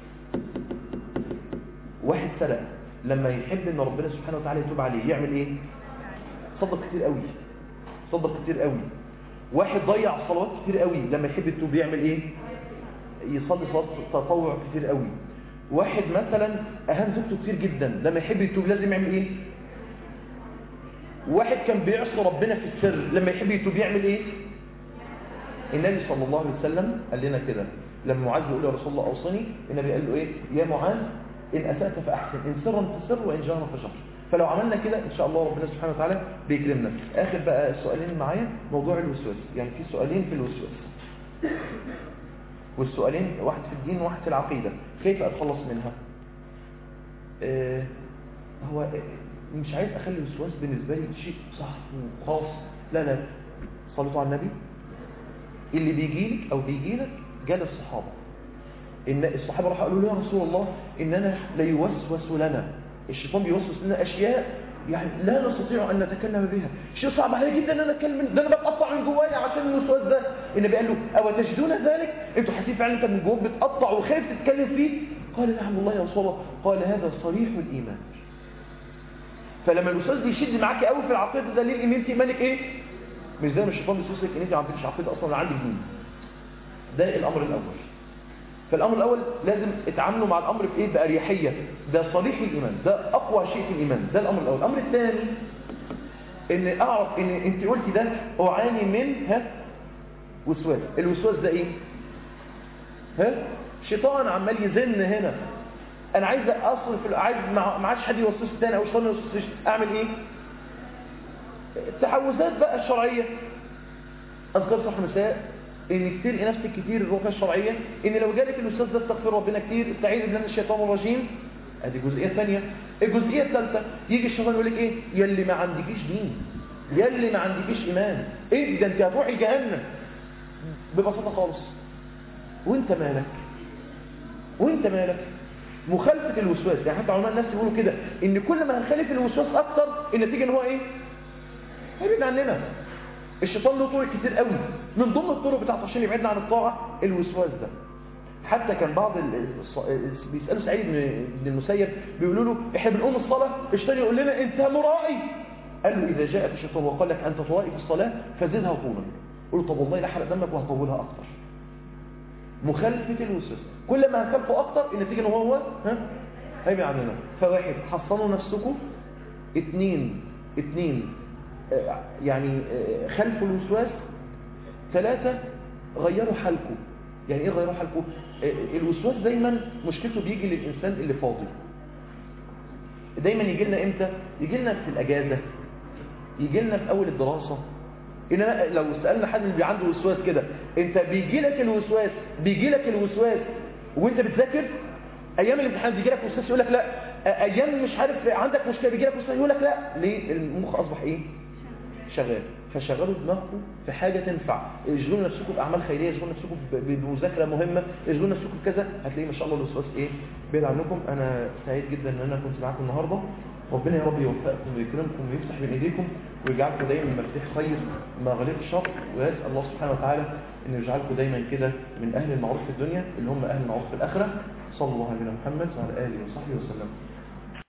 واحد سرق لما يحب ان ربنا سبحانه وتعالى يتوب عليه يعمل ايه صدق كتير قوي صدق كتير قوي واحد ضيع صلوات كتير قوي لما يحب يتوب يعمل ايه يصلي صلاه تطوع كتير قوي واحد مثلا اهان زوجته كتير جدا لما يحب يتوب لازم يعمل ايه واحد كان بيعصي ربنا في السر لما يحب يتوب يعمل ايه النبي صلى الله عليه وسلم قال لنا كده لما معاذ بيقول يا رسول الله اوصني النبي قال له ايه يا معاذ ان اسات فاحسن ان سرا فسر وان جهرا فجهر فلو عملنا كده ان شاء الله ربنا سبحانه وتعالى بيكرمنا اخر بقى السؤالين معايا موضوع الوسواس يعني في سؤالين في الوسواس والسؤالين واحد في الدين وواحد في العقيده كيف اتخلص منها آه هو آه، مش عايز اخلي الوسواس بالنسبه لي شيء صح وخاص لا لا صلوا على النبي اللي بيجي لك او بيجي لك جال الصحابه ان الصحابه راحوا قالوا له يا رسول الله اننا ليوسوس لنا الشيطان بيوسوس لنا اشياء يعني لا نستطيع ان نتكلم بها شيء صعب علي جدا ان انا اتكلم ده انا بتقطع من جوايا عشان الوسواس ده النبي قال له او تجدون ذلك انتوا حاسين فعلا انت من جواك بتقطع وخايف تتكلم فيه قال نعم والله يا رسول الله قال هذا صريح الايمان فلما الوسواس بيشد معاك قوي في العقيده ده ليه ان انت ايمانك ايه مش زي ما الشيطان بيوسوسك ان انت ما عندكش عقيده اصلا ولا عندك دين ده الامر الاول فالامر الاول لازم اتعاملوا مع الامر بايه باريحيه ده صريح الايمان ده اقوى شيء في الايمان ده الامر الاول الامر الثاني ان اعرف ان انت قلتي ده اعاني من ها وسواس الوسواس ده ايه ها شيطان عمال يزن هنا انا عايز اصرف عايز ما ما عادش حد يوسوس تاني او شيطان يوسوس اعمل ايه التحوزات بقى الشرعيه اذكار صح مساء ان تلقي نفسك كتير الرقيه الشرعيه ان لو جالك الاستاذ ده استغفر ربنا كتير استعيذ بالله من الشيطان الرجيم ادي الجزئيه الثانيه الجزئيه الثالثه يجي الشيطان يقول لك ايه يلي ما عندكيش دين يلي ما عندكيش ايمان ايه ده انت هتروحي جهنم ببساطه خالص وانت مالك وانت مالك مخالفه الوسواس يعني حتى علماء النفس بيقولوا كده ان كل ما هنخالف الوسواس اكتر النتيجه ان هو ايه هيبعد عننا الشيطان له طرق كتير قوي من ضمن الطرق بتاعته عشان يبعدنا عن الطاعه الوسواس ده حتى كان بعض ال- الص- بيسالوا سعيد بن بن المسيب بيقولوا له احنا بنقوم الصلاه الشيطان يقول لنا انت مرائي قال له اذا جاءك الشيطان وقال لك انت مرائي في الصلاه فزدها طولا قل له طب والله لا احرق دمك وهطولها اكتر مخالفه الوسواس كل ما هنخالفه اكتر النتيجه ان هو ها هيبقى عننا فواحد حصنوا نفسكم اثنين اثنين آه، يعني آه، خلفوا الوسواس ثلاثة غيروا حالكم يعني ايه غيروا حالكم آه، الوسواس دايما مشكلته بيجي للإنسان اللي فاضي دايما يجي لنا امتى يجي لنا في الأجازة يجي لنا في أول الدراسة إنما لو سألنا حد اللي عنده وسواس كده انت بيجي لك الوسواس بيجي لك الوسواس وانت بتذاكر ايام الامتحان بيجي لك وسواس يقول لك لا ايام مش عارف عندك مشكله بيجي لك وسواس يقول لك لا ليه المخ اصبح ايه شغال فشغلوا دماغكم في حاجة تنفع اشغلوا نفسكم بأعمال خيرية اشغلوا نفسكم ب- بمذاكرة مهمة اشغلوا نفسكم بكذا هتلاقي ما شاء الله الوسواس ايه بعيد عنكم انا سعيد جدا ان انا كنت معاكم النهاردة ربنا يا رب يوفقكم ويكرمكم ويفتح بين ايديكم ويجعلكم دايما مفاتيح خير مغاليق شر ويسأل الله سبحانه وتعالى انه يجعلكم دايما كده من اهل المعروف في الدنيا اللي هم اهل المعروف في الاخرة صلى الله على نبينا محمد وعلى اله وصحبه وسلم